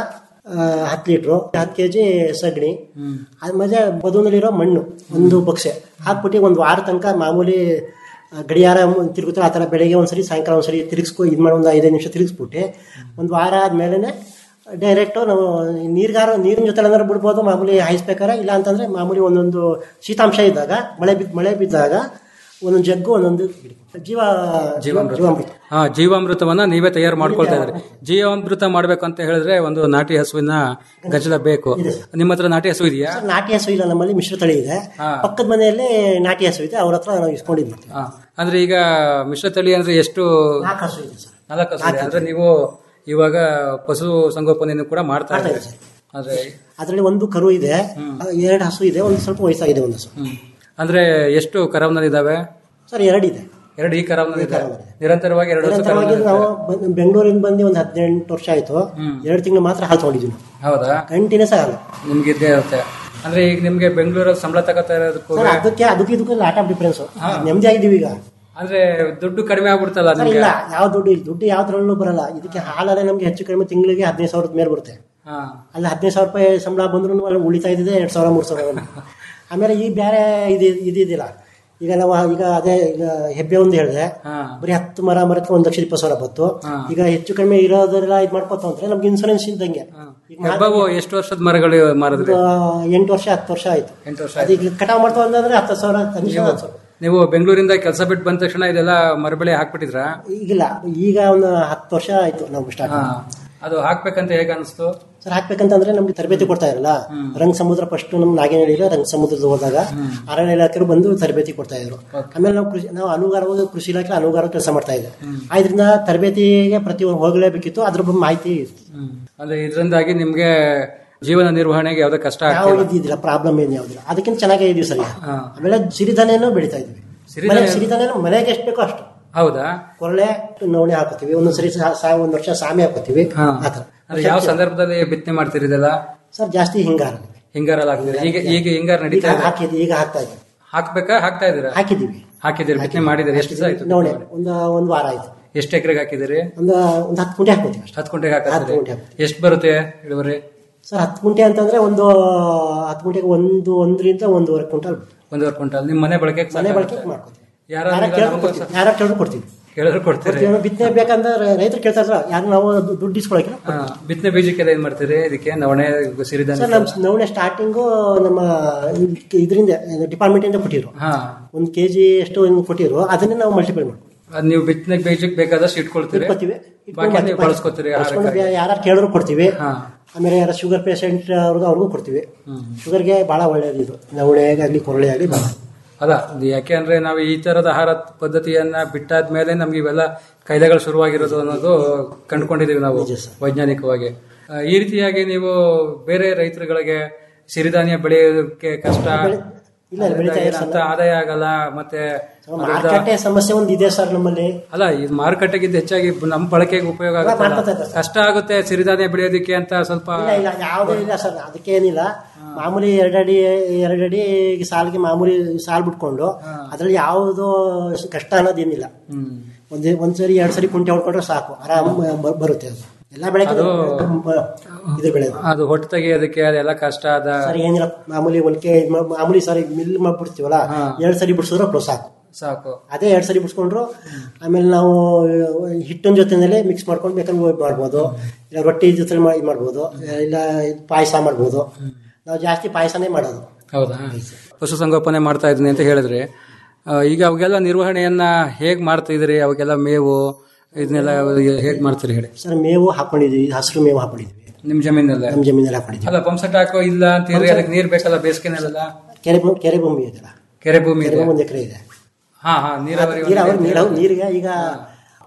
ಹತ್ತು ಲೀಟ್ರು ಹತ್ತು ಕೆಜಿ ಸಗಣಿ ಆಮೇಲೆ ಬದುನಲ್ಲಿರೋ ಮಣ್ಣು ಒಂದು ಬಕ್ಸೆ ಹಾಕ್ಬಿಟ್ಟು ಒಂದು ವಾರ ತನಕ ಮಾಮೂಲಿ ಆ, ಗಡಿಯಾರ ಮ್- ತಿರುಗುತ್ತೋ ಆ ಥರ ಬೆಳಗ್ಗೆ ಒಂದ್ಸರಿ ಸಾಯಂಕಾಲ ಒಂದ್ಸರಿ ತಿರುಗಿಸ್ಕೊ ಇದು ಮಾಡಿ ಒಂದು ಐದೈದು ನಿಮಿಷ ತಿರುಗಿಸ್ಬಿಟ್ಟು ಒಂದು ವಾರ ಆದ್ಮೇಲೆ ಡೈರೆಕ್ಟು ನಾವು ನೀರ್ಗಾರ ನೀರಿನ ಜೊತೆ ಏನಾದ್ರು ಬಿಡ್ಬೋದು ಮಾಮೂಲಿ ಹಾಯಿಸ್ಬೇಕಾರೆ ಇಲ್ಲ ಅಂತಂದ್ರೆ ಮಾಮೂಲಿ ಒಂದೊಂದು ಶೀತಾಂಶ ಇದ್ದಾಗ ಮಳೆ ಬಿದ್ದ ಮಳೆ ಬಿದ್ದಾಗ ಒಂದೊಂದು ಜಗ್ಗು ಒಂದೊಂದು ಗಿಡ. ಜೀವ ಜೀವಾಮೃತ ಹಾ ಜೀವಾಮೃತವನ್ನ ನೀವೇ ತಯಾರು ಮಾಡ್ಕೊಳ್ತಾ ಇದ್ರಿ ಜೀವಾಮೃತ ಮಾಡ್ಬೇಕು ಅಂತ ಹೇಳಿದ್ರೆ ಒಂದು ನಾಟಿ ಹಸುವಿನ ಗಜಲ ಬೇಕು ನಿಮ್ಮ ಹತ್ರ ನಾಟಿ ಹಸು ಇದೆಯಾ ಸರ್, ನಾಟಿ ಹಸು ಇಲ್ಲ ನಮ್ಮಲ್ಲಿ ಮಿಶ್ರ ತಳಿ ಇದೆ ಪಕ್ಕದ ಮನೆಯಲ್ಲಿ ನಾಟಿ ಹಸು ಇದೆ ಅವ್ರ ಹತ್ರ ನಾವು ಇಸ್ಕೊಂಡಿದ್ದು ಮಾಡ್ತೀವಿ ಹಾ. ಅಂದ್ರೆ ಈಗ ಮಿಶ್ರ ತಳಿ ಅಂದ್ರೆ ಎಷ್ಟು ನಾಲ್ಕು ಹಸು ಇದೆ ಸರ್ ನಾಲ್ಕು ಹಸು ಇದೆ. ಅಂದ್ರೆ ನೀವು ಇವಾಗ ಪಶು ಸಂಗೋಪನೆಯನ್ನು ಕೂಡ ಮಾಡ್ತಾ ಇದ್ದೀರಿ ಅಂದ್ರೆ ಅದರಲ್ಲಿ ಒಂದು ಕರು ಇದೆ ಎರಡು ಹಸು ಇದೆ ಒಂದು ಸ್ವಲ್ಪ ವಯಸ್ಸಾಗಿದೆ ಒಂದು ಹಸು ಹ್ಮ್. ಅಂದ್ರೆ ಎಷ್ಟು ಕರವನಲ್ಲಿ ಇದಾವೆ ಸರ್ ಎರಡು ಇದೆ ಎರಡು ಈ ಕರವನಲ್ಲಿ ಇದೆ ನಿರಂತರವಾಗಿ ಎರಡು ವರ್ಷ ನಿರಂತರವಾಗಿ ನಾವು ಬ- ಬೆಂಗಳೂರಿಂದ ಬಂದು ಒಂದು ಹದಿನೆಂಟು ವರ್ಷ ಆಯ್ತು ಎರಡು ತಿಂಗಳು ಮಾತ್ರ ಹಾಲು ತಗೊಂಡಿದ್ವಿ ನಾವು ಹೌದಾ ಕಂಟಿನ್ಯೂಸ್ ಆಗಲ್ಲ ನಿಮ್ಗೆ ಇದ್ದೇ ಇರುತ್ತೆ ಅಂದ್ರೆ ಈಗ ನಿಮ್ಗೆ ಬೆಂಗಳೂರಲ್ಲಿ ಸಂಬಳ ತಗೋತಾ ಇರೋದಕ್ಕೂ ಸರ್ ಅದಕ್ಕೆ ಅದಕ್ಕೆ ಇದಕ್ಕೂ ಲಾಟ್ ಆಫ್ ಡಿಫ್ರೆನ್ಸ್ ನೆಮ್ಮದಿ ಆಗಿದ್ದೀವಿ ಈಗ ಅಂದ್ರೆ ದುಡ್ಡು ಕಡಿಮೆ ಆಗ್ಬಿಡ್ತಲ್ಲ ಸರ್ ನಿಮ್ಗೆ ಇಲ್ಲ ಯಾವ ದುಡ್ಡು ಇಲ್ಲ ದುಡ್ಡು ಯಾವ್ದ್ರಲ್ಲೂ ಬರಲ್ಲ ಇದಕ್ಕೆ ಹಾಲಲ್ಲೇ ನಮ್ಗೆ ಹೆಚ್ಚು ಕಡಿಮೆ ತಿಂಗಳಿಗೆ ಹದಿನೈದು ಸಾವಿರದ ಮೇಲೆ ಬರುತ್ತೆ ಹಾ. ಅಲ್ಲಿ ಹದಿನೈದು ಸಾವಿರ ರೂಪಾಯಿ ಸಂಬಳ ಬಂದ್ರು ಅಲ್ಲಿ ಉಳಿತಾ ಇದ್ದಿದೆ ಎರಡು ಸಾವಿರ ಮೂರು ಸಾವಿರ ಆಮೇಲೆ ಈ ಬೇರೆ ಇದು ಇದಿದ್ದಿಲ್ಲ ಈಗ ನಾವು ಈಗ ಅದೇ ಈಗ ಹೆಬ್ಬೆ ಒಂದು ಹೇಳಿದೆ ಬರೀ ಹತ್ತು ಮರ ಮರಕ್ಕೆ ಒಂದ್ ಲಕ್ಷದ ಇಪ್ಪತ್ತು ಸಾವಿರ ಬತ್ತು ಈಗ ಹೆಚ್ಚು ಕಡಿಮೆ ಇರೋದೆಲ್ಲ ಇದು ಮಾಡ್ಕೊತ ಅಂದ್ರೆ ನಮ್ಗೆ ಇನ್ಸೂರೆನ್ಸ್ ಇದ್ದಂಗೆ ಈಗ ಹೆಬ್ಬಾವು ಎಷ್ಟು ವರ್ಷದ ಮರಗಳು ಮಾರಿದ್ರಿ ಒಂದು ಎಂಟು ವರ್ಷ ಹತ್ತು ವರ್ಷ ಆಯ್ತು ಎಂಟು ವರ್ಷ ಅದೀಗ ಕಟಾವ್ ಮಾಡ್ತಾ ಅಂದ್ರೆ ಹತ್ತು ಸಾವಿರ ಕನಿಷ್ಠ ಹತ್ತು ಸಾವಿರ ನೀವು ಬೆಂಗಳೂರಿಂದ ಕೆಲಸ ಬಿಟ್ಟು ಬಂದ ತಕ್ಷಣ ಇದೆಲ್ಲ ಮರಬೆಳೆ ಹಾಕ್ಬಿಟ್ಟಿದ್ರಾ ಈಗಿಲ್ಲ ಈಗ ಒಂದು ಹತ್ತು ವರ್ಷ ಆಯ್ತು ನಾವು ಸ್ಟಾರ್ಟ್ ಹಾ. ಅದು ಹಾಕ್ಬೇಕಂತ ಹೇಗೆ ಅನಿಸ್ತು ಸರ್ ಹಾಕ್ಬೇಕಂತಂದ್ರೆ ನಮ್ಗೆ ತರಬೇತಿ ಕೊಡ್ತಾ ಇರಲ್ಲ ರಂಗ ಸಮುದ್ರ ಫಸ್ಟ್ ನಮ್ ನಾಗೇನಹಳ್ಳಿలో ರಂಗ ಸಮುದ್ರದ ಹೋದಾಗ ಅರಣ್ಯ ಇಲಾಖೆರು ಬಂದು ತರಬೇತಿ ಕೊಡ್ತಾ ಇದ್ರು ಆಮೇಲೆ ನಾವು ಕೃಷಿ ನಾವು ಅನುಗಾರವಾಗಿ ಕೃಷಿ ಇಲಾಖೆ ಅನುಗಾರ ಕೆಲಸ ಮಾಡ್ತಾ ಇದ್ದೆ ಆದ್ರಿಂದ ತರಬೇತಿಗೆ ಪ್ರತಿ ಹೋಗಲೇಬೇಕಿತ್ತು ಅದ್ರ ಬಗ್ಗೆ ಮಾಹಿತಿ ಇತ್ತು. ಅಂದ್ರೆ ಇದರಿಂದಾಗಿ ನಿಮ್ಗೆ ಜೀವನ ನಿರ್ವಹಣೆಗೆ ಯಾವ್ದೇ ಕಷ್ಟ ಯಾವ ಆಗ್ತಿಲ್ಲ ಇದ್ದಿದ್ದಿಲ್ಲ ಪ್ರಾಬ್ಲಮ್ ಏನು ಯಾವ್ದಿಲ್ಲ ಅದಕ್ಕಿಂತ ಚೆನ್ನಾಗೇ ಇದೀವಿ ಸರ್ ಈಗ. ಹಾ. ಆಮೇಲೆ ಸಿರಿಧಾನ್ಯನೂ ಬೆಳಿತಾ ಇದ್ವಿ ಸಿರಿಧಾನ್ಯ- ಮನೆ ಸಿರಿಧಾನ್ಯ ಮನೆಗೆ ಎಷ್ಟು ಬೇಕೋ ಅಷ್ಟು ಹೌದಾ ಕೊರಳೆ ನವಣೆ ಹಾಕೋತೀವಿ ಒಂದೊಂದ್ಸರಿ ಸಾ- ಸಾ ಒಂದ್ ವರ್ಷ ಸಾಮೆ ಹಾಕೋತೀವಿ ಹಾ. ಆತರ ಅಂದ್ರೆ ಯಾವ ಸಂದರ್ಭದಲ್ಲಿ ಬಿತ್ತನೆ ಮಾಡ್ತೀರಿ ಇದೆಲ್ಲ ಸರ್ ಜಾಸ್ತಿ ಹಿಂಗಾರ ಹಿಂಗಾರಲ್ಲಿ ಹಾಕ್ತೀರಿ ಈಗ ಈಗ ಹಿಂಗಾರ ಈಗ ನಡೀತಾ ಇದೆ ಹಾಕಿದ್ವಿ ಈಗ ಹಾಕ್ತಾ ಇದ್ವಿ ಹಾಕ್ಬೇಕಾ ಹಾಕ್ತಾ ಇದೀರಾ ಹಾಕಿದ್ದೀವಿ ಹಾಕಿದ್ದೀರಿ ಬಿತ್ತನೆ ಮಾಡಿದ್ದೀರಿ ಎಷ್ಟು ದಿವಸ ಆಯ್ತು ನೋಡಿ ಒಂದು ಒಂದು ವಾರ ಆಯ್ತು ಎಷ್ಟು ಎಕರೆಗೆ ಹಾಕಿದ್ದೀರಿ ಒಂದು ಒಂದು ಹತ್ತು ಕುಂಟೆ ಹಾಕ್ಬೋತೀವಿ ಅಷ್ಟೇ ಹತ್ತು ಕುಂಟೆಗೆ ಹತ್ತು ಹಾಕಿದ್ರಿ ಕುಂಟೆ ಹಾಕ್ತೀವಿ. ಎಷ್ಟು ಬರುತ್ತೆ ಇಳುವರಿ ಸರ್ ಹತ್ತು ಕುಂಟೆ ಅಂತಂದ್ರೆ ಒಂದು ಹತ್ತು ಕುಂಟೆಗೆ ಒಂದು ಒಂದರಿಂದ ಒಂದೂವರೆ ಕ್ವಿಂಟಲ್ ಒಂದೂವರೆ ಕ್ವಿಂಟಲ್ ನಿಮ್ಮ ಮನೆ ಬಳಕೆಗೆ ಮನೆ ಸಾಕಾಗುತ್ತೆ? ಬಳಕೆ ಮಾಡ್ಕೊತೀವಿ ಯಾರಾದ್ರೂ ಯಾರ ಈಗ ಕೇಳಿದ್ರು ನಮ್ಗೂ ಕೊಡ್ತೀವಿ ಯಾರ ಕೇಳಿದ್ರು ಕೊಡ್ತೀವಿ ಕೇಳಿದ್ರು ಕೊಡ್ತೀರಿ ಕೊಡ್ತೀವಿ ಬಿತ್ತನೆ ಬೇಕಂದ್ರೆ ರೈತರು ಕೇಳ್ತಾ ಇದ್ರ ಯಾರು ನಾವು ದು- ದುಡ್ಡು ಇಸ್ಕೊಳಕಿಲ್ಲ ಹಾ, ಬಿತ್ತನೆ ಬೀಜಕ್ಕೆಲ್ಲ ಏನ್ ಮಾಡ್ತೀರಿ ಇದಕ್ಕೆ ನವಣೆ ಸಿರಿಧಾನ್ಯ ಸರ್ ನಮ್ಮ ನವಣೆ ಸ್ಟಾರ್ಟಿಂಗು ನಮ್ಮ ಇದರಿಂದ ಡಿಪಾರ್ಟ್ಮೆಂಟ್ ಇಂದ ಕೊಟ್ಟಿರು ಹಾ ಒಂದು ಕೆಜಿ ಎಷ್ಟು ಹಿಂಗ್ ಕೊಟ್ಟಿರು ಅದನ್ನೇ ನಾವು ಮಲ್ಟಿಪಲ್ ಮಾಡ್ತೀವಿ ಅದ್ ನೀವು ಬಿತ್ತನೆ ಬೀಜಕ್ಕೆ ಬೇಕಾದಷ್ಟು ಇಟ್ಕೊಳ್ತೀರಿ ಇಟ್ಕೊತೀವಿ ಬಾಕಿ ನೀವು ಬಳಸ್ಕೊತೀರಿ ಆಹಾರಕ್ಕಾಗಿ. ಯಾರು ಕೇಳಿದ್ರು ಕೊಡ್ತೀವಿ ಹಾ ಆಮೇಲೆ ಯಾರು ಶುಗರ್ ಪೇಷಂಟ್ ಅವ್ರಿಗೂ ಅವ್ರಿಗೂ ಕೊಡ್ತೀವಿ ಶುಗರ್ಗೆ ಬಹಳ ಒಳ್ಳೇದು ಇದು ನವಣೆ ಆಗಲಿ ಕೊರಳೆ ಆಗಲಿ ಬಹಳ ಅಲ್ಲ ಇದು ಯಾಕೆ ಅಂದ್ರೆ ನಾವು ಈ ತರದ ಆಹಾರ ಪದ್ಧತಿಯನ್ನ ಬಿಟ್ಟಾದ್ಮೇಲೆ ನಮ್ಗೆ ಇವೆಲ್ಲ ಕಾಯಿಲೆಗಳು ಶುರುವಾಗಿರೋದು ಅನ್ನೋದು ಕಂಡುಕೊಂಡಿದೀವಿ ನಾವು ವೈಜ್ಞಾನಿಕವಾಗಿ ಆ, ಈ ರೀತಿಯಾಗಿ ನೀವು ಬೇರೆ ರೈತರುಗಳಿಗೆ ಸಿರಿಧಾನ್ಯ ಬೆಳೆಯೋದಕ್ಕೆ ಕಷ್ಟ ಇಲ್ಲ, ಬೆಳೀತಾ ಇಲ್ಲ ಅಂತ ಆದಾಯ ಆಗಲ್ಲ ಮತ್ತೆ ಅದರಿಂದ- ಮಾರುಕಟ್ಟೆ ಸಮಸ್ಯೆ ಒಂದು ಇದೆ ಸರ್ ನಮ್ಮಲ್ಲಿ ಅಲ್ಲ ಈ ಮಾರುಕಟ್ಟೆಗಿಂತ ಹೆಚ್ಚಾಗಿ ನಮ್ಮ ಬಳಕೆಗೆ ಉಪಯೋಗ ಮಾಡ್ಕೊತಾ ಆಗುತ್ತೆ ಇದ್ದಾರೆ ಕಷ್ಟ ಆಗುತ್ತೆ ಸಿರಿಧಾನ್ಯ ಬೆಳೆಯೋದಕ್ಕೆ ಅಂತ ಸ್ವಲ್ಪ ಇಲ್ಲ ಇಲ್ಲ ಯಾವುದೇ ಇಲ್ಲ ಸರ್ ಅದಕ್ಕೇನಿಲ್ಲ ಮಾಮೂಲಿ ಎರಡಡಿ ಎರಡಡಿ ಸಾಲಿಗೆ ಮಾಮೂಲಿ ಸಾಲ್ ಬಿಟ್ಕೊಂಡು ಅದ್ರಲ್ಲಿ ಯಾವುದು ಕಷ್ಟ ಅನ್ನೋದೇನಿಲ್ಲ ಒಂದ್ ಒಂದ್ಸರಿ ಎರಡ್ ಸರಿ ಕುಂಟೆ ಹೊಡ್ಕೊಂಡ್ರೆ ಸಾಕು ಆರಾಮ್ ಬ- ಬರುತ್ತೆ ಅದು ಎಲ್ಲ ಬೆಳೆಗೆ ಇದು ಬೆಳೆದು ಅದು ಹೊಟ್ಟೆ ತೆಗೆಯೋದಕ್ಕೆ ಅದೆಲ್ಲ ಕಷ್ಟ ಅದ ಸರ್ ಏನಿಲ್ಲ ಮಾಮೂಲಿ ಒಲ್ಕೆ ಇದ್ ಮಾಡ್- ಮಾಮೂಲಿ ಸರಿ ಮಿಲ್ ಮಾಡ್ಬಿಡ್ತೀವಲ್ಲ ಎರಡ್ ಸರಿ ಬಿಡಿಸಿದ್ರೆ ಅಪ್ಪ ಸಾಕು ಸಾಕು ಅದೇ ಎರಡ್ ಸರಿ ಬಿಡಿಸ್ಕೊಂಡ್ರು ಆಮೇಲೆ ನಾವು ಹಿಟ್ಟಿನ ಜೊತೆನಲ್ಲೇ ಮಿಕ್ಸ್ ಮಾಡ್ಕೊಂಡು ಬೇಕಾದ್ರೆ ಮಾಡ್ಬೋದು ಇಲ್ಲ ರೊಟ್ಟಿ ಜೊತೆ ಮಾಡಿ ಮಾಡ್ಬೋದು ಇಲ್ಲ ಪಾಯಸ ಮಾಡ್ಬೋದು ನಾವು ಜಾಸ್ತಿ ಪಾಯಸನೇ ಮಾಡೋದು ಹೌದಾ ಪಶುಸಂಗೋಪನೆ ಮಾಡ್ತಾ ಇದ್ದೀನಿ ಅಂತ ಹೇಳಿದ್ರಿ ಆ, ಈಗ ಅವಾಗೆಲ್ಲ ನಿರ್ವಹಣೆಯನ್ನ ಹೇಗ್ ಮಾಡ್ತಾ ಇದ್ರಿ ಅವಾಗೆಲ್ಲ ಮೇವು ಇದನ್ನೆಲ್ಲ ಹೇಗ್ ಮಾಡ್ತೀರಿ ಹೇಳಿ ಸರ್ ಮೇವು ಹಾಕೊಂಡಿದ್ವಿ ಹಸಿರು ಮೇವು ಹಾಕೊಂಡಿದ್ವಿ ನಿಮ್ ಜಮೀನಲ್ಲೇ ನಮ್ಮ ಜಮೀನಲ್ಲಿ ಹಾಕೊಂಡಿದ್ವಿ ಅಲ್ಲ ಪಂಪ್ ಸೆಟ್ ಹಾಕೋ ಇಲ್ಲ ಅಂತೀರಿ ಅದಕ್ಕೆ ನೀರ್ ಬೇಕಲ್ಲ ಬೇಸಿಗೆನಲ್ಲ ಕೆರೆ ಭೂ- ಕೆರೆ ಭೂಮಿ ಇದೆಯಲ್ಲ ಕೆರೆ ಭೂಮಿ ಕೆರೆ ಇದೆ ಭೂಮಿ ಒಂದು ಎಕರೆ ಇದೆ ಹಾ ಹಾ ನೀರಾವರಿ ನೀರಾವರಿ ನೀರಾವರಿ ನೀರಿಗೆ ಈಗ